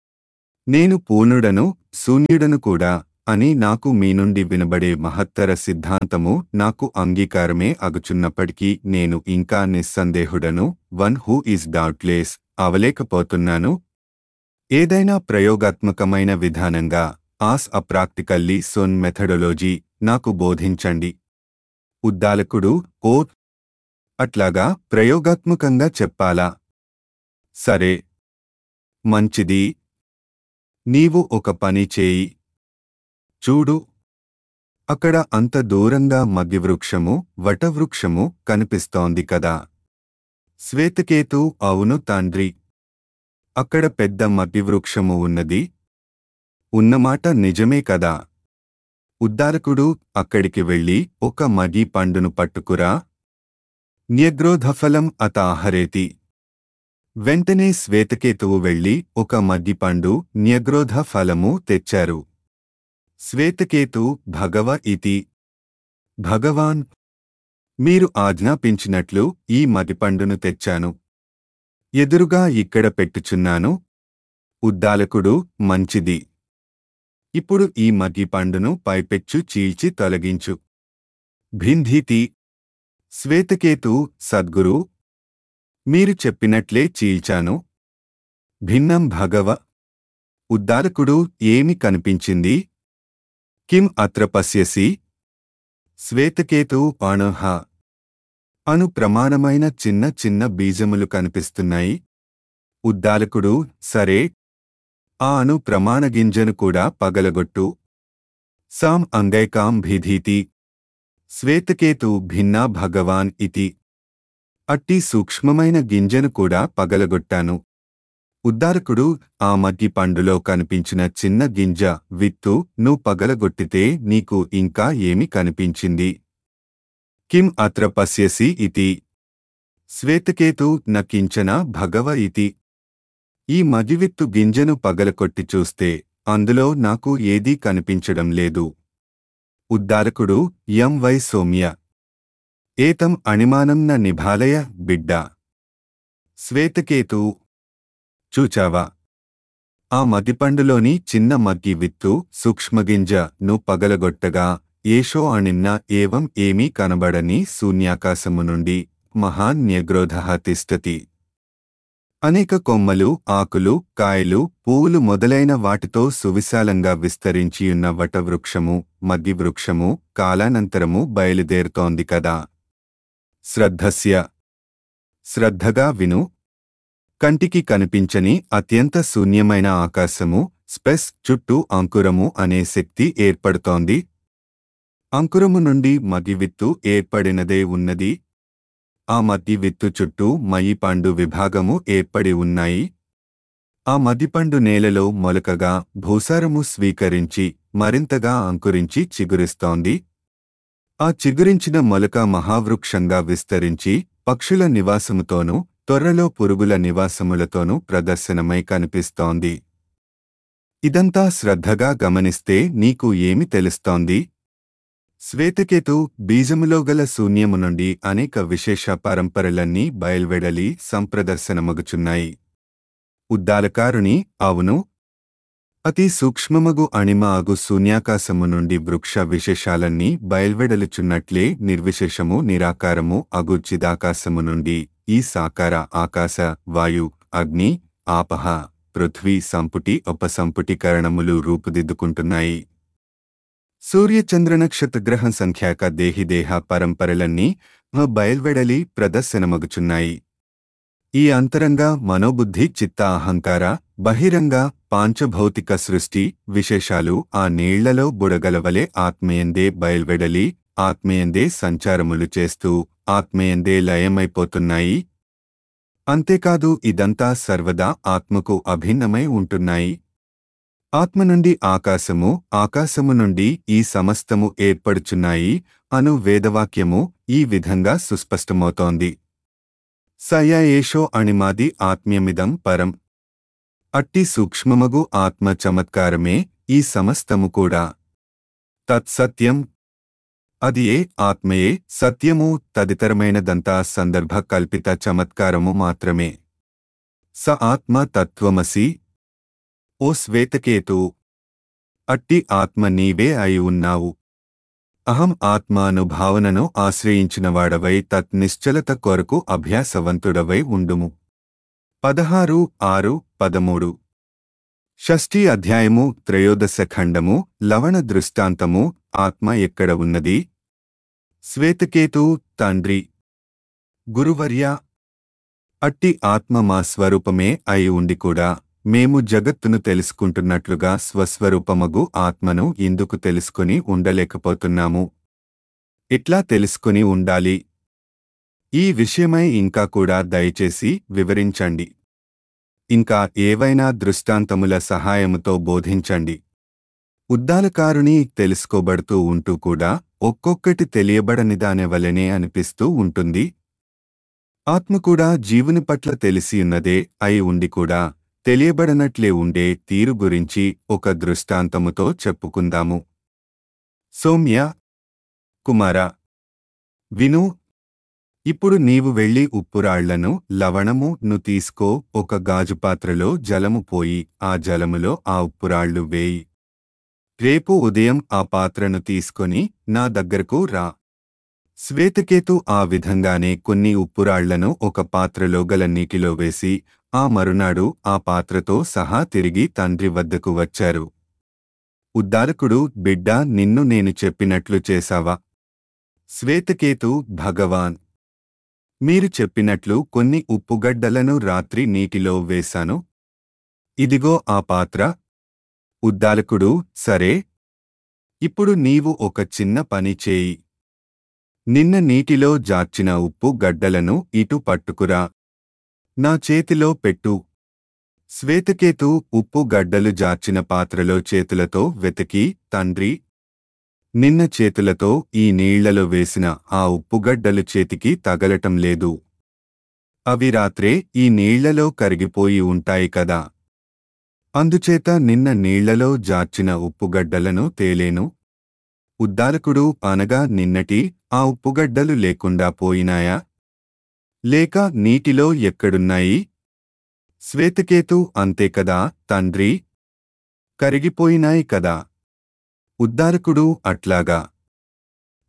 నేను పూర్ణుడను శూన్యుడను కూడా అని నాకు మీ నుండి వినబడే మహత్తర సిద్ధాంతము నాకు అంగీకారమే అగుచున్నప్పటికీ నేను ఇంకా నిస్సందేహుడను వన్ హూ ఈజ్ డౌట్లెస్ అవలేకపోతున్నాను ఏదైనా ప్రయోగాత్మకమైన విధానంగా ఆస్ అప్రాక్టికల్లీ సొన్ మెథడోలజీ నాకు బోధించండి ఉద్దాలకుడు ఓ అట్లాగా ప్రయోగాత్మకంగా చెప్పాలా సరే మంచిది నీవు ఒక పని చేయి చూడు అక్కడ అంత దూరంగా మధ్యవృక్షము వటవృక్షము కనిపిస్తోంది కదా శ్వేతకేతు అవును తండ్రి అక్కడ పెద్ద మధ్యవృక్షము ఉన్నది ఉన్నమాట నిజమే కదా ఉద్దారకుడు అక్కడికి వెళ్ళి ఒక మగి పండును పట్టుకురా న్యగ్రోధఫలం అత ఆహరేతి వెంటనే శ్వేతకేతువు వెళ్ళి ఒక మద్దిపండు న్యగ్రోధ ఫలము తెచ్చారు శ్వేతకేతు భగవ ఇతి భగవాన్ మీరు ఆజ్ఞాపించినట్లు ఈ మదిపండును తెచ్చాను ఎదురుగా ఇక్కడ పెట్టుచున్నాను ఉద్దాలకుడు మంచిది ఇప్పుడు ఈ మద్దిపండును పైపెచ్చు చీల్చి తొలగించు భింధీతి శ్వేతకేతు సద్గురు మీరు చెప్పినట్లే చీల్చాను భిన్నం భగవ ఉద్దారకుడు ఏమి కనిపించింది కిం అత్ర పశ్యసి శ్వేతకేతు అణుహ అను ప్రమాణమైన చిన్న చిన్న బీజములు కనిపిస్తున్నాయి ఉద్దాలకుడు సరే ఆ అను ప్రమాణ గింజను కూడా పగలగొట్టు సాం అంగైకాం భిధీతి శ్వేతకేతు భిన్నా భగవాన్ ఇతి అట్టి సూక్ష్మమైన గింజను కూడా పగలగొట్టాను ఉద్దారకుడు ఆ మగ్గి పండులో కనిపించిన చిన్న గింజ విత్తు ను పగలగొట్టితే నీకు ఇంకా ఏమి కనిపించింది కిం అత్ర పశ్యసి ఇతి శ్వేతకేతు నకించన భగవ ఇతి ఈ మగివిత్తు గింజను పగలకొట్టి చూస్తే అందులో నాకు ఏదీ కనిపించడం లేదు ఉద్దారకుడు యం వై సౌమ్య ఏతం అణిమానం న నిభాలయ బిడ్డ శ్వేతకేతు చూచావా ఆ మదిపండులోని చిన్న మగ్గి విత్తు సూక్ష్మగింజ ను పగలగొట్టగా ఏషో అణిన్న ఏవం ఏమీ కనబడని శూన్యాకాశము నుండి మహాన్యగ్రోధ తిష్టతి అనేక కొమ్మలు ఆకులు కాయలు పువ్వులు మొదలైన వాటితో సువిశాలంగా విస్తరించియున్న వటవృక్షము మగ్గి వృక్షము కాలానంతరము బయలుదేరుతోంది కదా శ్రద్ధస్య శ్రద్ధగా విను కంటికి కనిపించని అత్యంత శూన్యమైన ఆకాశము స్పెస్ చుట్టూ అంకురము అనే శక్తి ఏర్పడుతోంది అంకురము నుండి మగివిత్తు ఏర్పడినదే ఉన్నది ఆ మద్దివిత్తు చుట్టూ మయిపండు విభాగము ఏర్పడి ఉన్నాయి ఆ మదిపండు నేలలో మొలకగా భూసారము స్వీకరించి మరింతగా అంకురించి చిగురిస్తోంది ఆ చిగురించిన మొలక మహావృక్షంగా విస్తరించి పక్షుల నివాసముతోనూ తొర్రలో పురుగుల నివాసములతోనూ ప్రదర్శనమై కనిపిస్తోంది ఇదంతా శ్రద్ధగా గమనిస్తే నీకు ఏమి తెలుస్తోంది శ్వేతకేతు బీజములో గల శూన్యము నుండి అనేక విశేష పరంపరలన్నీ బయల్వెడలి సంప్రదర్శనమగుచున్నాయి ఉద్దాలకారుని అవును అతి సూక్ష్మమగు అణిమ అగు శూన్యాకాశము నుండి వృక్ష విశేషాలన్నీ బయల్వెడలుచున్నట్లే నిర్విశేషము నిరాకారము అగు చిదాకాశము నుండి ఈ సాకార ఆకాశ వాయు అగ్ని ఆపహ పృథ్వీ సంపుటి ఉపసంపుటీకరణములు రూపుదిద్దుకుంటున్నాయి సూర్యచంద్ర నక్షత్రగ్రహ సంఖ్యాక దేహిదేహ పరంపరలన్నీ బయల్వెడలి ప్రదర్శనమగుచున్నాయి ఈ అంతరంగ మనోబుద్ధి చిత్త అహంకార బహిరంగ పాంచభౌతిక సృష్టి విశేషాలు ఆ నీళ్లలో బుడగలవలే ఆత్మయందే బయల్వెడలి ఆత్మయందే సంచారములు చేస్తూ ఆత్మయందే లయమైపోతున్నాయి అంతేకాదు ఇదంతా సర్వదా ఆత్మకు అభిన్నమై ఉంటున్నాయి ఆత్మ నుండి ఆకాశము ఆకాశము నుండి ఈ సమస్తము ఏర్పడుచున్నాయి అను వేదవాక్యము ఈ విధంగా సుస్పష్టమవుతోంది సయ ఏషో అణిమాది ఆత్మ్యమిదం పరం అట్టి సూక్ష్మమగు ఆత్మ చమత్కారమే ఈ సమస్తము కూడా తత్సత్యం అది ఏ ఆత్మయే సత్యము తదితరమైనదంతా సందర్భ కల్పిత చమత్కారము మాత్రమే స ఆత్మ తత్వమసి ఓ శ్వేతకేతు అట్టి ఆత్మ నీవే అయి ఉన్నావు అహం ఆత్మ అను భావనను ఆశ్రయించినవాడవై తత్ నిశ్చలత కొరకు అభ్యాసవంతుడవై ఉండుము పదహారు ఆరు పదమూడు షష్ఠీ అధ్యాయము త్రయోదశ ఖండము లవణ దృష్టాంతము ఆత్మ ఎక్కడ ఉన్నది శ్వేతకేతు తండ్రి గురువర్య అట్టి ఆత్మ మా స్వరూపమే అయి ఉండి కూడా మేము జగత్తును తెలుసుకుంటున్నట్లుగా స్వస్వరూపమగు ఆత్మను ఎందుకు తెలుసుకుని ఉండలేకపోతున్నాము ఎట్లా తెలుసుకుని ఉండాలి ఈ విషయమై ఇంకా కూడా దయచేసి వివరించండి ఇంకా ఏవైనా దృష్టాంతముల సహాయముతో బోధించండి ఉద్దాలకారుని తెలుసుకోబడుతూ ఉంటూ కూడా ఒక్కొక్కటి తెలియబడనిదాని వలనే అనిపిస్తూ ఉంటుంది ఆత్మ కూడా జీవుని పట్ల తెలిసియున్నదే అయి ఉండి కూడా తెలియబడనట్లే ఉండే తీరు గురించి ఒక దృష్టాంతముతో చెప్పుకుందాము సౌమ్య కుమార విను ఇప్పుడు నీవు వెళ్ళి ఉప్పురాళ్లను లవణము ను తీసుకో ఒక గాజు పాత్రలో జలము పోయి ఆ జలములో ఆ ఉప్పురాళ్లు వేయి రేపు ఉదయం ఆ పాత్రను తీసుకొని నా దగ్గరకు రా శ్వేతకేతు ఆ విధంగానే కొన్ని ఉప్పురాళ్లను ఒక పాత్రలో గల నీటిలో వేసి ఆ మరునాడు ఆ పాత్రతో సహా తిరిగి తండ్రి వద్దకు వచ్చారు ఉద్దారకుడు బిడ్డ నిన్ను నేను చెప్పినట్లు చేశావా శ్వేతకేతు భగవాన్ మీరు చెప్పినట్లు కొన్ని ఉప్పుగడ్డలను రాత్రి నీటిలో వేశాను ఇదిగో ఆ పాత్ర ఉద్దాలకుడు సరే ఇప్పుడు నీవు ఒక చిన్న పని చేయి నిన్న నీటిలో జార్చిన ఉప్పు గడ్డలను ఇటు పట్టుకురా నా చేతిలో పెట్టు శ్వేతకేతు ఉప్పు గడ్డలు జార్చిన పాత్రలో చేతులతో వెతికి తండ్రి నిన్న చేతులతో ఈ నీళ్లలో వేసిన ఆ ఉప్పుగడ్డలు చేతికి తగలటం లేదు అవి రాత్రే ఈ నీళ్లలో కరిగిపోయి ఉంటాయి కదా అందుచేత నిన్న నీళ్లలో జార్చిన ఉప్పుగడ్డలను తేలేను ఉద్దాలకుడు అనగా నిన్నటి ఆ ఉప్పుగడ్డలు లేకుండా పోయినాయా లేక నీటిలో ఎక్కడున్నాయి శ్వేతకేతు అంతే కదా తండ్రి కరిగిపోయినాయి కదా ఉద్దారకుడు అట్లాగా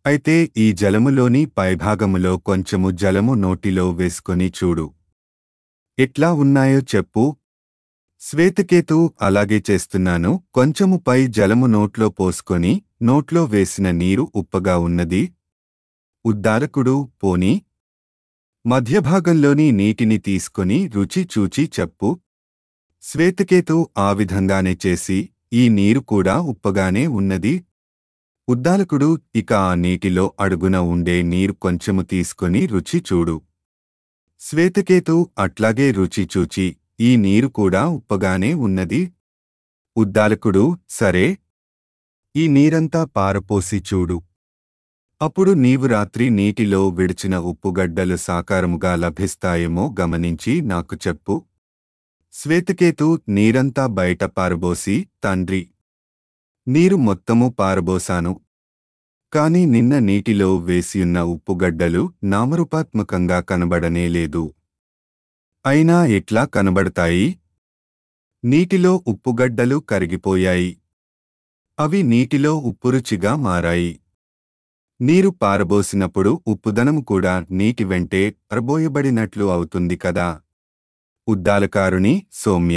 అయితే ఈ జలములోని పైభాగములో కొంచెము జలము నోటిలో వేసుకొని చూడు ఎట్లా ఉన్నాయో చెప్పు శ్వేతకేతు అలాగే చేస్తున్నాను కొంచెము పై జలము నోట్లో పోసుకొని నోట్లో వేసిన నీరు ఉప్పగా ఉన్నది ఉద్దారకుడు పోని మధ్యభాగంలోని నీటిని తీసుకొని రుచి చూచి చెప్పు శ్వేతకేతు ఆ విధంగానే చేసి ఈ నీరు కూడా ఉప్పగానే ఉన్నది ఉద్దాలకుడు ఇక ఆ నీటిలో అడుగున ఉండే నీరు కొంచెము తీసుకొని రుచి చూడు శ్వేతకేతు అట్లాగే రుచి చూచి ఈ నీరు కూడా ఉప్పగానే ఉన్నది ఉద్దాలకుడు సరే ఈ నీరంతా పారపోసి చూడు అప్పుడు నీవు రాత్రి నీటిలో విడిచిన ఉప్పుగడ్డలు సాకారముగా లభిస్తాయేమో గమనించి నాకు చెప్పు శ్వేతకేతు నీరంతా బయట పారబోసి తండ్రి నీరు మొత్తము పారబోసాను కాని నిన్న నీటిలో వేసియున్న ఉప్పుగడ్డలు నామరూపాత్మకంగా కనబడనేలేదు అయినా ఎట్లా కనబడతాయి నీటిలో ఉప్పుగడ్డలు కరిగిపోయాయి అవి నీటిలో ఉప్పురుచిగా మారాయి నీరు పారబోసినప్పుడు ఉప్పుదనము కూడా నీటి వెంటే పరబోయబడినట్లు అవుతుంది కదా ఉద్దాలకారుని సౌమ్య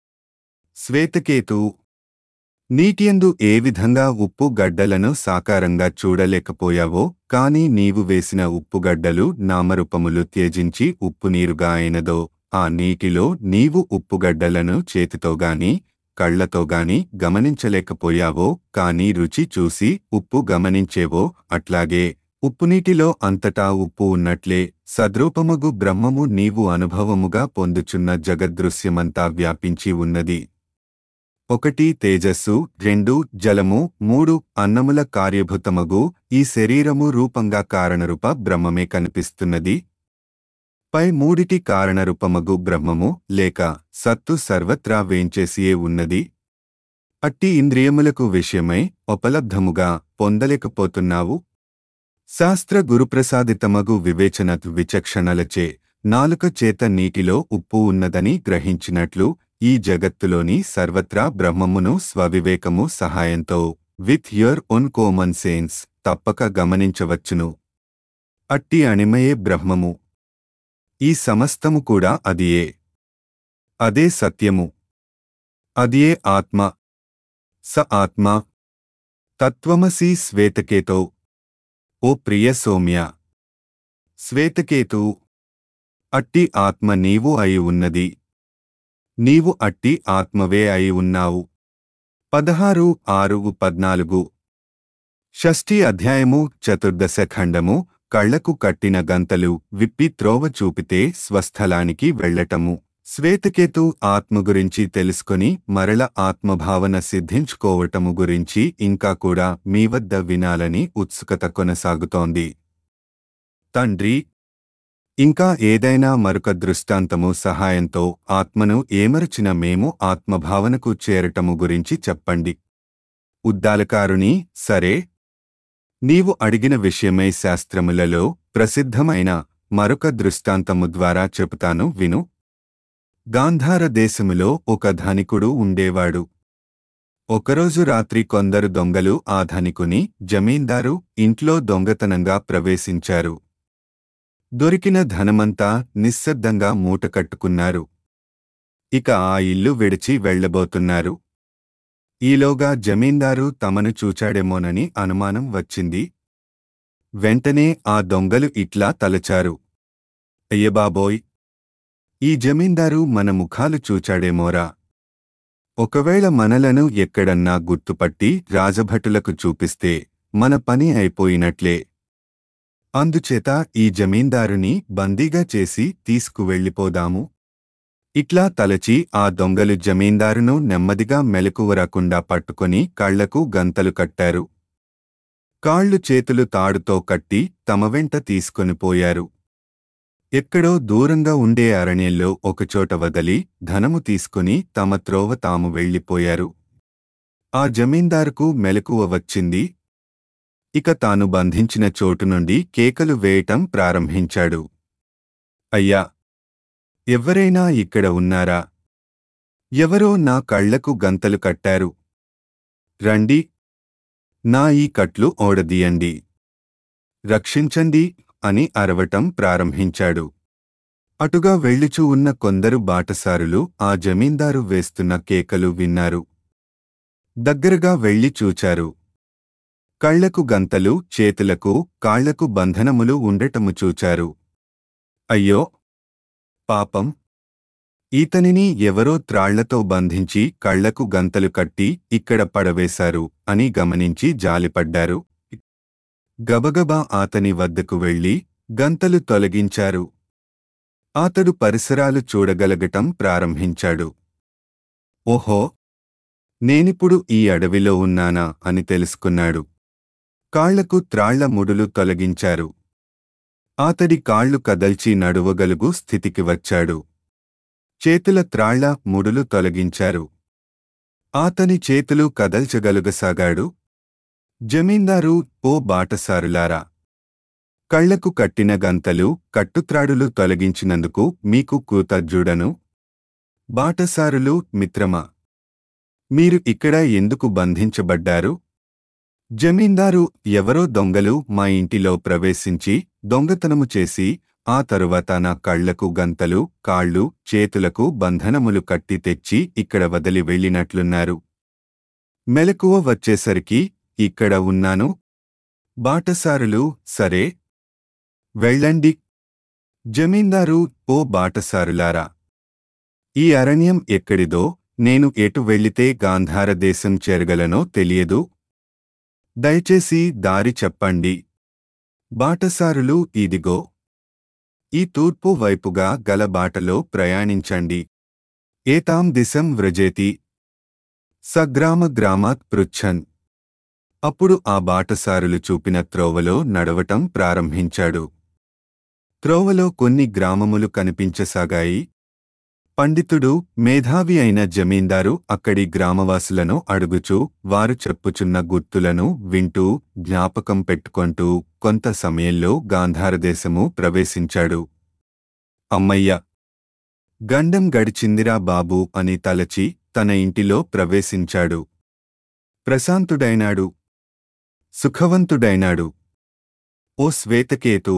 శ్వేతకేతు నీటియందు ఏ విధంగా ఉప్పు గడ్డలను సాకారంగా చూడలేకపోయావో కాని నీవు వేసిన ఉప్పుగడ్డలు నామరూపములు త్యజించి ఉప్పునీరుగా అయినదో ఆ నీటిలో నీవు ఉప్పుగడ్డలను చేతితోగాని కళ్లతోగాని గమనించలేకపోయావో కాని రుచి చూసి ఉప్పు గమనించేవో అట్లాగే ఉప్పునీటిలో అంతటా ఉప్పు ఉన్నట్లే సద్రూపమగు బ్రహ్మము నీవు అనుభవముగా పొందుచున్న జగదృశ్యమంతా వ్యాపించి ఉన్నది ఒకటి తేజస్సు రెండు జలము మూడు అన్నముల కార్యభూతమగు ఈ శరీరము రూపంగా కారణరూప బ్రహ్మమే కనిపిస్తున్నది పై మూడిటి కారణరూపమగు బ్రహ్మము లేక సత్తు సర్వత్రా వేంచేసియే ఉన్నది అట్టి ఇంద్రియములకు విషయమై ఉపలబ్ధముగా పొందలేకపోతున్నావు శాస్త్ర గురుప్రసాదితమగు వివేచన విచక్షణలచే నాలుక చేత నీటిలో ఉప్పు ఉన్నదని గ్రహించినట్లు ఈ జగత్తులోని సర్వత్రా బ్రహ్మమును స్వవివేకము సహాయంతో with your own common sense తప్పక గమనించవచ్చును అట్టి అణిమయే బ్రహ్మము ఈ సమస్తము కూడా అదియే అదే సత్యము అదియే ఆత్మ స ఆత్మ తత్వమసి శ్వేతకేతో ఓ ప్రియ సౌమ్య శ్వేతకేతు అట్టి ఆత్మ నీవు అయి ఉన్నది నీవు అట్టి ఆత్మవే అయి ఉన్నావు పదహారు ఆరు పద్నాలుగు షష్ఠి అధ్యాయము చతుర్దశ ఖండము కళ్లకు కట్టిన గంతలు విప్పి త్రోవ చూపితే స్వస్థలానికి వెళ్లటము శ్వేతకేతు ఆత్మ గురించి తెలుసుకొని మరల ఆత్మభావన సిద్ధించుకోవటము గురించి ఇంకా కూడా మీ వద్ద వినాలని ఉత్సుకత కొనసాగుతోంది తండ్రి ఇంకా ఏదైనా మరొక దృష్టాంతము సహాయంతో ఆత్మను ఏమరచిన మేము ఆత్మభావనకు చేరటము గురించి చెప్పండి ఉద్దాలకారుని సరే నీవు అడిగిన విషయమై శాస్త్రములలో ప్రసిద్ధమైన మరొక దృష్టాంతము ద్వారా చెబుతాను విను గాంధార దేశములో ఒక ధనికుడు ఉండేవాడు ఒకరోజు రాత్రి కొందరు దొంగలు ఆ ధనికుని జమీందారు ఇంట్లో దొంగతనంగా ప్రవేశించారు దొరికిన ధనమంతా నిశ్శబ్దంగా మూటకట్టుకున్నారు ఇక ఆ ఇల్లు విడిచి వెళ్లబోతున్నారు ఈలోగా జమీందారు తమను చూచాడేమోనని అనుమానం వచ్చింది వెంటనే ఆ దొంగలు ఇట్లా తలచారు అయ్యబాబోయ్ ఈ జమీందారు మన ముఖాలు చూచాడేమోరా ఒకవేళ మనలను ఎక్కడన్నా గుర్తుపట్టి రాజభటులకు చూపిస్తే మన పని అయిపోయినట్లే అందుచేత ఈ జమీందారుని బందీగా చేసి తీసుకువెళ్ళిపోదాము ఇట్లా తలచి ఆ దొంగలు జమీందారును నెమ్మదిగా మెలకువరకుండా పట్టుకొని కళ్లకు గంతలు కట్టారు కాళ్ళు చేతులు తాడుతో కట్టి తమ వెంట తీసుకొని పోయారు ఎక్కడో దూరంగా ఉండే అరణ్యంలో ఒకచోట వదలి ధనము తీసుకుని తమ త్రోవ తాము వెళ్ళిపోయారు ఆ జమీందారుకు మెలకువ వచ్చింది ఇక తాను బంధించిన చోటు నుండి కేకలు వేయటం ప్రారంభించాడు అయ్యా ఎవ్వరైనా ఇక్కడ ఉన్నారా ఎవరో నా కళ్లకు గంతలు కట్టారు రండి నా ఈ కట్లు ఓడదీయండి రక్షించండి అని అరవటం ప్రారంభించాడు అటుగా వెళ్ళుచూ ఉన్న కొందరు బాటసారులు ఆ జమీందారు వేస్తున్న కేకలు విన్నారు దగ్గరగా వెళ్లి చూచారు కళ్లకు గంతలు చేతులకు కాళ్లకు బంధనములు ఉండటము చూచారు అయ్యో పాపం ఈతనిని ఎవరో త్రాళ్లతో బంధించి కళ్లకు గంతలు కట్టి ఇక్కడ పడవేశారు అని గమనించి జాలిపడ్డారు గబగబా అతని వద్దకు వెళ్లి గంతలు తొలగించారు అతడు పరిసరాలు చూడగలగటం ప్రారంభించాడు ఓహో నేనిప్పుడు ఈ అడవిలో ఉన్నానా అని తెలుసుకున్నాడు కాళ్లకు త్రాళ్ల ముడులు తొలగించారు అతడి కాళ్లు కదల్చి నడువగలుగు స్థితికి వచ్చాడు చేతుల త్రాళ్ల ముడులు తొలగించారు అతని చేతులు కదల్చగలుగసాగాడు జమీందారు ఓ బాటసారులారా కళ్లకు కట్టిన గంతలు కట్టుత్రాడులు తొలగించినందుకు మీకు కృతజ్ఞుడను బాటసారులు మిత్రమా మీరు ఇక్కడ ఎందుకు బంధించబడ్డారు జమీందారు ఎవరో దొంగలు మా ఇంటిలో ప్రవేశించి దొంగతనము చేసి ఆ తరువాత నా కళ్లకు గంతలు కాళ్ళు చేతులకు బంధనములు కట్టి తెచ్చి ఇక్కడ వదిలి వెళ్ళినట్లున్నారు మెలకువ వచ్చేసరికి ఇక్కడ ఉన్నాను బాటసారులు సరే వెళ్ళండి జమీందారు ఓ బాటసారులారా ఈ అరణ్యం ఎక్కడిదో నేను ఎటు వెళ్ళితే గాంధార దేశం చేరగలనో తెలియదు దయచేసి దారి చెప్పండి బాటసారులు ఇదిగో ఈ తూర్పు వైపుగా గల బాటలో ప్రయాణించండి ఏతాం దిశం వ్రజేతి సగ్రామ గ్రామాత్ పృచ్ఛన్ అప్పుడు ఆ బాటసారులు చూపిన త్రోవలో నడవటం ప్రారంభించాడు త్రోవలో కొన్ని గ్రామములు కనిపించసాగాయి పండితుడు మేధావి అయిన జమీందారు అక్కడి గ్రామవాసులను అడుగుచూ వారు చెప్పుచున్న గుర్తులను వింటూ జ్ఞాపకం పెట్టుకొంటూ కొంత సమయంలో గాంధారదేశము ప్రవేశించాడు అమ్మయ్య గండం గడిచిందిరా బాబూ అని తలచి తన ఇంటిలో ప్రవేశించాడు ప్రశాంతుడైనాడు సుఖవంతుడైనాడు ఓ శ్వేతకేతు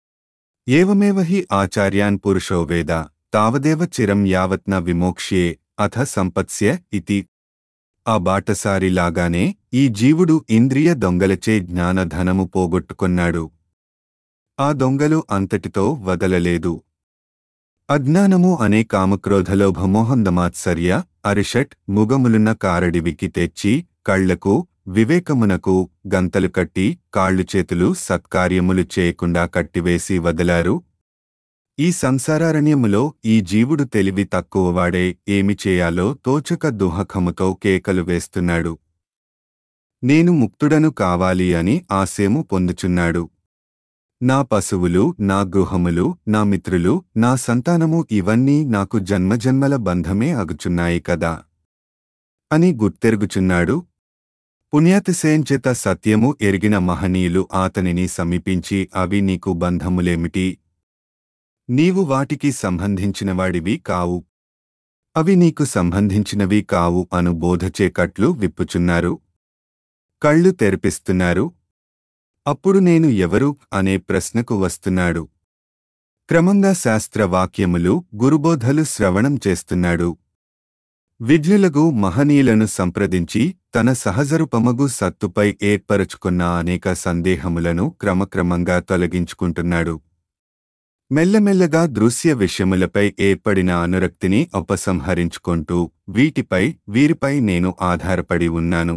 ఏవమేవ హి ఆచార్యాన్ పురుషో వేద తావదేవ చిరం యావత్న విమోక్ష్యే అథ సంపత్స్య ఇతి ఆ బాటసారిలాగానే ఈ జీవుడు ఇంద్రియ దొంగలచే జ్ఞానధనము పోగొట్టుకొన్నాడు ఆ దొంగలు అంతటితో వదలలేదు అజ్ఞానము అనే కామక్రోధలోభమోహందమాత్సర్య అరిషట్ ముగములున్న కారడివికి తెచ్చి కళ్లకు వివేకమునకు గంతలు కట్టి కాళ్ళు చేతులు సత్కార్యములు చేయకుండా కట్టివేసి వదిలారు ఈ సంసారారణ్యములో ఈ జీవుడు తెలివి తక్కువవాడే ఏమి చేయాలో తోచక దుహకముతో కేకలు వేస్తున్నాడు నేను ముక్తుడను కావాలి అని ఆశయము పొందుచున్నాడు నా పశువులు నా గృహములు నా మిత్రులు నా సంతానము ఇవన్నీ నాకు జన్మజన్మల బంధమే అగుచున్నాయి కదా అని గుర్తెరుగుచున్నాడు పుణ్యాతిశయంచేత సత్యము ఎరిగిన మహనీయులు ఆతనిని సమీపించి అవి నీకు బంధములేమిటి నీవు వాటికి సంబంధించినవాడివి కావు అవి నీకు సంబంధించినవి కావు అను బోధచేకట్లు విప్పుచున్నారు కళ్ళు తెరిపిస్తున్నారు అప్పుడు నేను ఎవరు అనే ప్రశ్నకు వస్తున్నాడు క్రమంగా శాస్త్ర వాక్యములు గురుబోధలు శ్రవణం చేస్తున్నాడు విజ్ఞులగు మహనీయులను సంప్రదించి తన సహజరూపమగు సత్తుపై ఏర్పరచుకున్న అనేక సందేహములను క్రమక్రమంగా తొలగించుకుంటున్నాడు మెల్లమెల్లగా దృశ్య విషయములపై ఏర్పడిన అనురక్తిని ఉపసంహరించుకుంటూ వీటిపై వీరిపై నేను ఆధారపడి ఉన్నాను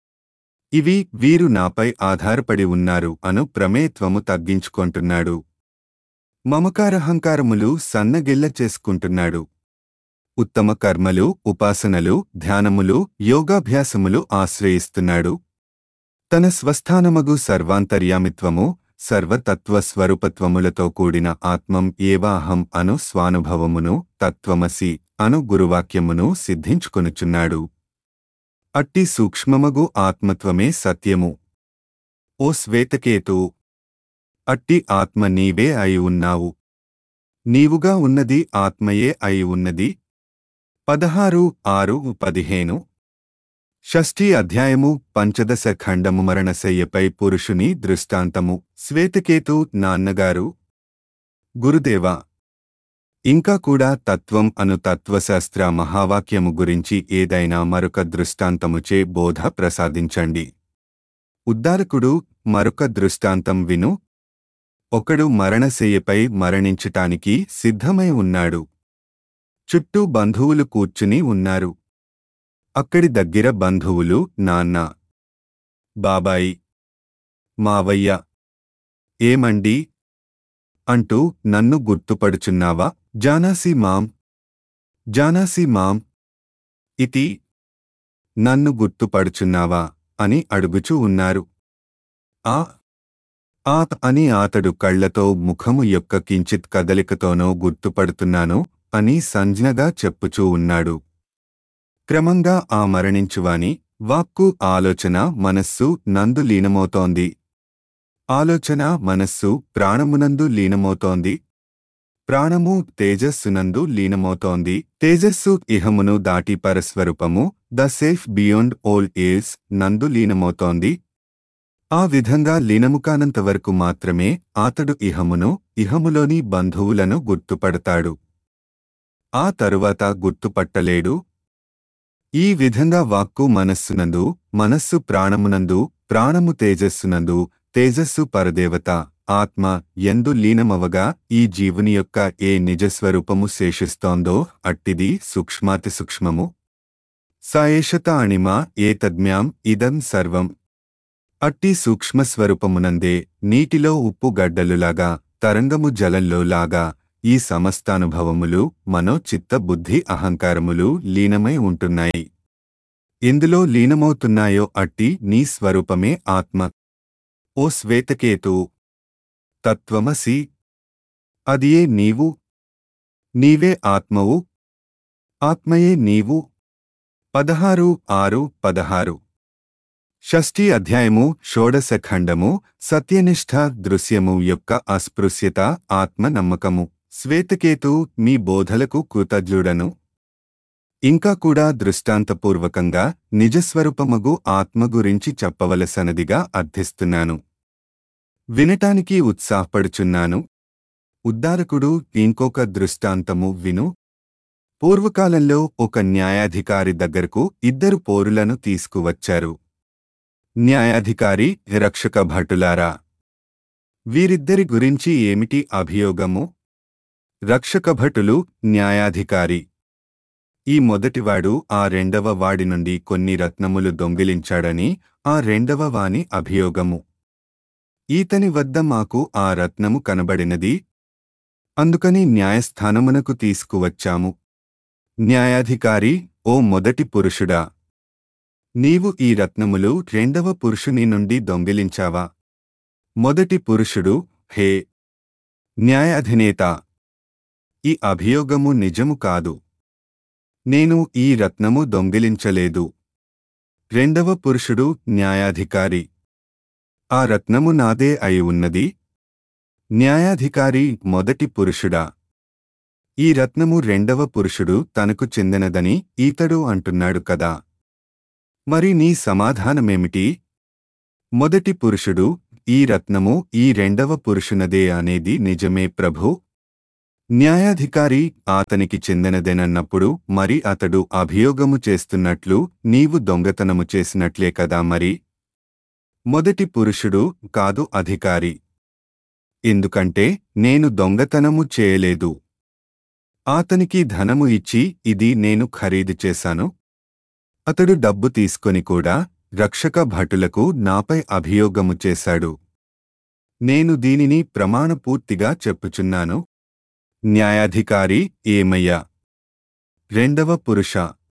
ఇవి వీరు నాపై ఆధారపడి ఉన్నారు అను ప్రమేత్వము తగ్గించుకుంటున్నాడు మమకారహంకారములు సన్నగిల్ల చేసుకుంటున్నాడు ఉత్తమ కర్మలు ఉపాసనలు ధ్యానములు యోగాభ్యాసములు ఆశ్రయిస్తున్నాడు తన స్వస్థానమగు సర్వాంతర్యామిత్వము సర్వతత్వ స్వరూపత్వములతో కూడిన ఆత్మం ఏవాహం అను స్వానుభవమును తత్వమసి అను గురువాక్యమును సిద్ధించుకొనుచున్నాడు అట్టి సూక్ష్మమగు ఆత్మత్వమే సత్యము ఓ శ్వేతకేతు అట్టి ఆత్మ నీవే అయి ఉన్నావు నీవుగా ఉన్నది ఆత్మయే అయి ఉన్నది పదహారు ఆరు పదిహేను షష్ఠీ అధ్యాయము పంచదశ ఖండము మరణశయ్యపై పురుషుని దృష్టాంతము శ్వేతకేతు నాన్నగారు గురుదేవా ఇంకా కూడా తత్వం అను తత్వశాస్త్ర మహావాక్యము గురించి ఏదైనా మరొక దృష్టాంతముచే బోధ ప్రసాదించండి ఉద్దారకుడు మరొక దృష్టాంతం విను ఒకడు మరణశయ్యపై మరణించటానికి సిద్ధమై ఉన్నాడు చుట్టూ బంధువులు కూర్చుని ఉన్నారు అక్కడి దగ్గర బంధువులు నాన్న బాబాయి మావయ్య ఏమండి అంటూ నన్ను గుర్తుపడుచున్నావా జానాసి మాం జానాసి మాం ఇతి నన్ను గుర్తుపడుచున్నావా అని అడుగుచూ ఉన్నారు ఆ ఆ అని అతడు కళ్లతో ముఖము యొక్క కించిత్ కదలికతోనో గుర్తుపడుతున్నాను అని సంజ్ఞగా చెప్పుచూ ఉన్నాడు క్రమంగా ఆ మరణించువాని వాక్కు ఆలోచన మనస్సు నందు లీనమవుతోంది ఆలోచన మనస్సు ప్రాణమునందు లీనమవుతోంది ప్రాణము తేజస్సునందు లీనమవుతోంది తేజస్సు ఇహమును దాటి పరస్వరూపము the safe beyond old age నందు లీనమవుతోంది ఆ విధంగా లీనము కానంతవరకు మాత్రమే అతడు ఇహమును ఇహములోని బంధువులను గుర్తుపడతాడు ఆ తరువాత గుర్తుపట్టలేడు ఈ విధంగా వాక్కు మనస్సునందు మనస్సు ప్రాణమునందు ప్రాణము తేజస్సునందు తేజస్సు పరదేవత ఆత్మ ఎందు లీనమవగా ఈ జీవుని యొక్క ఏ నిజస్వరూపము శేషిస్తోందో అట్టిది సూక్ష్మాతి సూక్ష్మము సాయేషత అణిమ ఏతద్మ్యాం ఇదం సర్వం అట్టి సూక్ష్మస్వరూపమునందే నీటిలో ఉప్పు గడ్డలులాగా తరంగము జలంలో లాగా ఈ సమస్తానుభవములు మనో చిత్త బుద్ధి అహంకారములు లీనమై ఉంటున్నాయి ఎందులో లీనమవుతున్నాయో అట్టి నీ స్వరూపమే ఆత్మ ఓ శ్వేతకేతు తత్వమసి అదియే నీవు నీవే ఆత్మవు ఆత్మయే నీవు పదహారు ఆరు పదహారు షష్ఠీ అధ్యాయము షోడశ ఖండము సత్యనిష్ఠ దృశ్యము యొక్క అస్పృశ్యత ఆత్మ నమ్మకము శ్వేతకేతు మీ బోధలకు కృతజ్ఞుడను ఇంకా కూడా దృష్టాంతపూర్వకంగా నిజస్వరూపమగు ఆత్మ గురించి చెప్పవలసనదిగా అర్థిస్తున్నాను వినటానికి ఉత్సాహపడుచున్నాను ఉద్దారకుడు ఇంకొక దృష్టాంతము విను పూర్వకాలంలో ఒక న్యాయాధికారి దగ్గరకు ఇద్దరు పోరులను తీసుకువచ్చారు న్యాయాధికారి రక్షక భటులారా వీరిద్దరి గురించి ఏమిటి అభియోగము రక్షక భటులు న్యాయాధికారి ఈ మొదటివాడు ఆ రెండవ వాడి నుండి కొన్ని రత్నములు దొంగిలించాడని ఆ రెండవ వాని అభియోగము ఈతని వద్ద మాకు ఆ రత్నము కనబడినది అందుకని న్యాయస్థానమునకు తీసుకువచ్చాము న్యాయాధికారి ఓ మొదటి పురుషుడా నీవు ఈ రత్నములు రెండవ పురుషుని నుండి దొంగిలించావా మొదటి పురుషుడు హే న్యాయాధినేత ఈ అభియోగము నిజము కాదు నేను ఈ రత్నము దొంగిలించలేదు రెండవ పురుషుడు న్యాయాధికారి ఆ రత్నము నాదే అయి ఉన్నది న్యాయాధికారి మొదటి పురుషుడా ఈ రత్నము రెండవ పురుషుడు తనకు చెందినదని ఈతడు అంటున్నాడు కదా మరి నీ సమాధానమేమిటి మొదటి పురుషుడు ఈ రత్నము ఈ రెండవ పురుషునదే అనేది నిజమే ప్రభు న్యాయాధికారి అతనికి చెందినదేనన్నప్పుడు మరి అతడు అభియోగము చేస్తున్నట్లు నీవు దొంగతనము చేసినట్లే కదా మరి మొదటి పురుషుడు కాదు అధికారి ఎందుకంటే నేను దొంగతనము చేయలేదు అతనికి ధనము ఇచ్చి ఇది నేను ఖరీదు చేశాను అతడు డబ్బు తీసుకొని కూడా రక్షక భటులకు నాపై అభియోగము చేశాడు నేను దీనిని ప్రమాణపూర్తిగా చెప్పుచున్నాను న్యాయాధికారి ఏమయ్యా రెండవ పురుష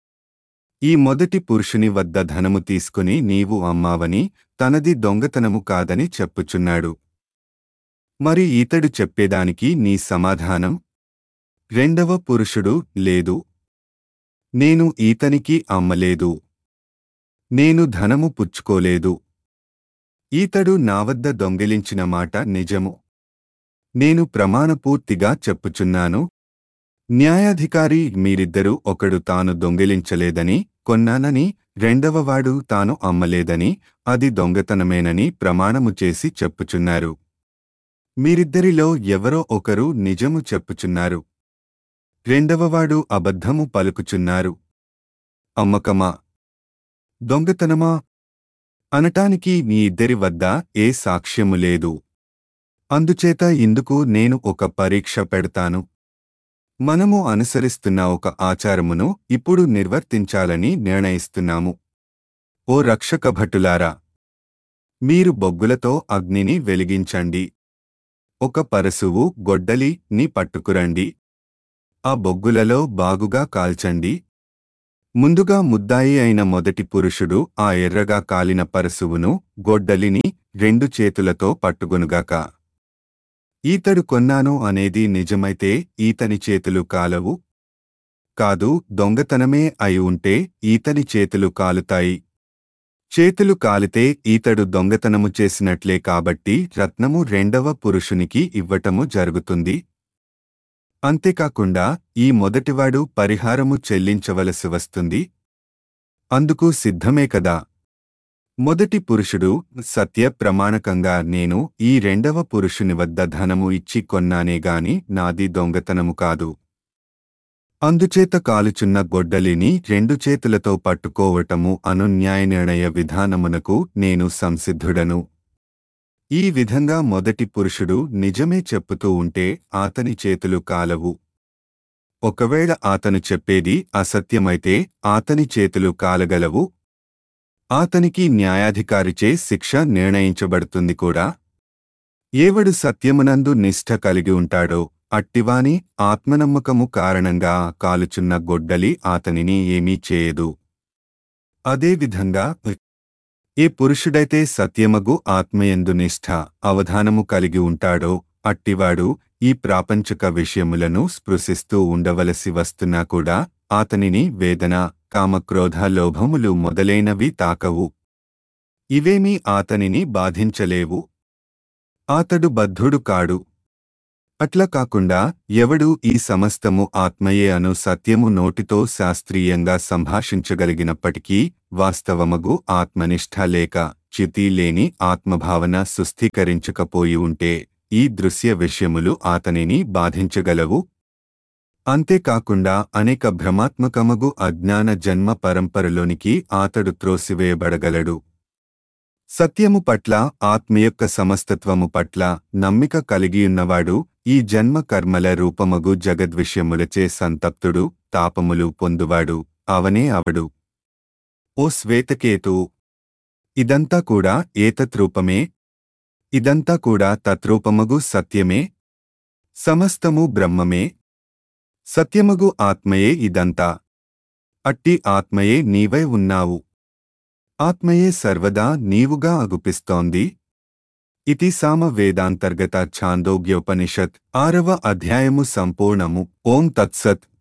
ఈ మొదటి పురుషుని వద్ద ధనము తీసుకుని నీవు అమ్మావని తనది దొంగతనము కాదని చెప్పుచున్నాడు మరి ఈతడు చెప్పేదానికి నీ సమాధానం రెండవ పురుషుడు లేదు నేను ఈతనికి అమ్మలేదు నేను ధనము పుచ్చుకోలేదు ఈతడు నా వద్ద దొంగిలించిన మాట నిజము నేను ప్రమాణపూర్తిగా చెప్పుచున్నాను న్యాయాధికారి మీరిద్దరూ ఒకడు తాను దొంగిలించలేదని కొన్నానని రెండవవాడు తాను అమ్మలేదని అది దొంగతనమేనని ప్రమాణము చేసి చెప్పుచున్నారు మీరిద్దరిలో ఎవరో ఒకరు నిజము చెప్పుచున్నారు రెండవవాడు అబద్ధము పలుకుచున్నారు అమ్మకమా దొంగతనమా అనటానికి మీ ఇద్దరి వద్ద ఏ సాక్ష్యము లేదు అందుచేత ఇందుకు నేను ఒక పరీక్ష పెడతాను మనము అనుసరిస్తున్న ఒక ఆచారమును ఇప్పుడు నిర్వర్తించాలని నిర్ణయిస్తున్నాము ఓ రక్షక భటులారా మీరు బొగ్గులతో అగ్నిని వెలిగించండి ఒక పరశువు గొడ్డలి ని పట్టుకురండి ఆ బొగ్గులలో బాగుగా కాల్చండి ముందుగా ముద్దాయి అయిన మొదటి పురుషుడు ఆ ఎర్రగా కాలిన పరశువును గొడ్డలిని రెండు చేతులతో పట్టుకొనుగాక ఈతడు కొన్నాను అనేది నిజమైతే ఈతని చేతులు కాలవు కాదు దొంగతనమే అయి ఉంటే ఈతని చేతులు కాలుతాయి చేతులు కాలితే ఈతడు దొంగతనము చేసినట్లే కాబట్టి రత్నము రెండవ పురుషునికి ఇవ్వటము జరుగుతుంది అంతేకాకుండా ఈ మొదటివాడు పరిహారము చెల్లించవలసి వస్తుంది అందుకు సిద్ధమే కదా మొదటి పురుషుడు సత్య ప్రమాణకంగా నేను ఈ రెండవ పురుషుని వద్ద ధనము ఇచ్చి కొన్నానే గాని నాది దొంగతనము కాదు అందుచేత కాలుచున్న గొడ్డలిని రెండు చేతులతో పట్టుకోవటము అను న్యాయనిర్ణయ విధానమునకు నేను సంసిద్ధుడను ఈ విధంగా మొదటి పురుషుడు నిజమే చెప్పుతూ ఉంటే ఆతని చేతులు కాలవు ఒకవేళ ఆతను చెప్పేది అసత్యమైతే ఆతని చేతులు కాలగలవు ఆతనికి న్యాయాధికారిచే శిక్ష నిర్ణయించబడుతుంది కూడా ఏవడు సత్యమునందు నిష్ఠ కలిగి ఉంటాడో అట్టివాని ఆత్మనమ్మకము కారణంగా కాలుచున్న గొడ్డలి ఆతనిని ఏమీ చేయదు అదేవిధంగా ఏ పురుషుడైతే సత్యమగు ఆత్మయందు నిష్ఠ అవధానము కలిగి ఉంటాడో అట్టివాడు ఈ ప్రాపంచక విషయములను స్పృశిస్తూ ఉండవలసి వస్తున్నా కూడా ఆతనిని వేదన కామక్రోధ లోభములు మొదలైనవి తాకవు ఇవేమీ ఆతనిని బాధించలేవు ఆతడు బద్ధుడు కాడు అట్లా కాకుండా ఎవడు ఈ సమస్తము ఆత్మయే అను సత్యము నోటితో శాస్త్రీయంగా సంభాషించగలిగినప్పటికీ వాస్తవమగు ఆత్మనిష్ట లేక చితి లేని ఆత్మభావన సుస్థీకరించకపోయి ఉంటే ఈ దృశ్య విషయములు ఆతనిని బాధించగలవు అంతేకాకుండా అనేక భ్రమాత్మకమగు అజ్ఞాన జన్మ పరంపరలోనికి ఆతడు త్రోసివేయబడగలడు సత్యము పట్ల ఆత్మ యొక్క సమస్తత్వము పట్ల నమ్మిక కలిగియున్నవాడు ఈ జన్మ కర్మల రూపమగు జగద్విషయములచే సంతప్తుడు తాపములు పొందువాడు అవనే అవడు ఓ శ్వేతకేతు ఇదంతా కూడా ఏతత్రూపమే ఇదంతా కూడా తత్రూపమగు సత్యమే సమస్తము బ్రహ్మమే సత్యమగు ఆత్మయే ఇదంతా అట్టి ఆత్మయే నీవై ఉన్నావు ఆత్మయే సర్వదా నీవుగా అగుపిస్తోంది ఇతి సామ వేదాంతర్గత ఛాందోగ్యోపనిషత్ ఆరవ అధ్యాయము సంపూర్ణము ఓం తత్సత్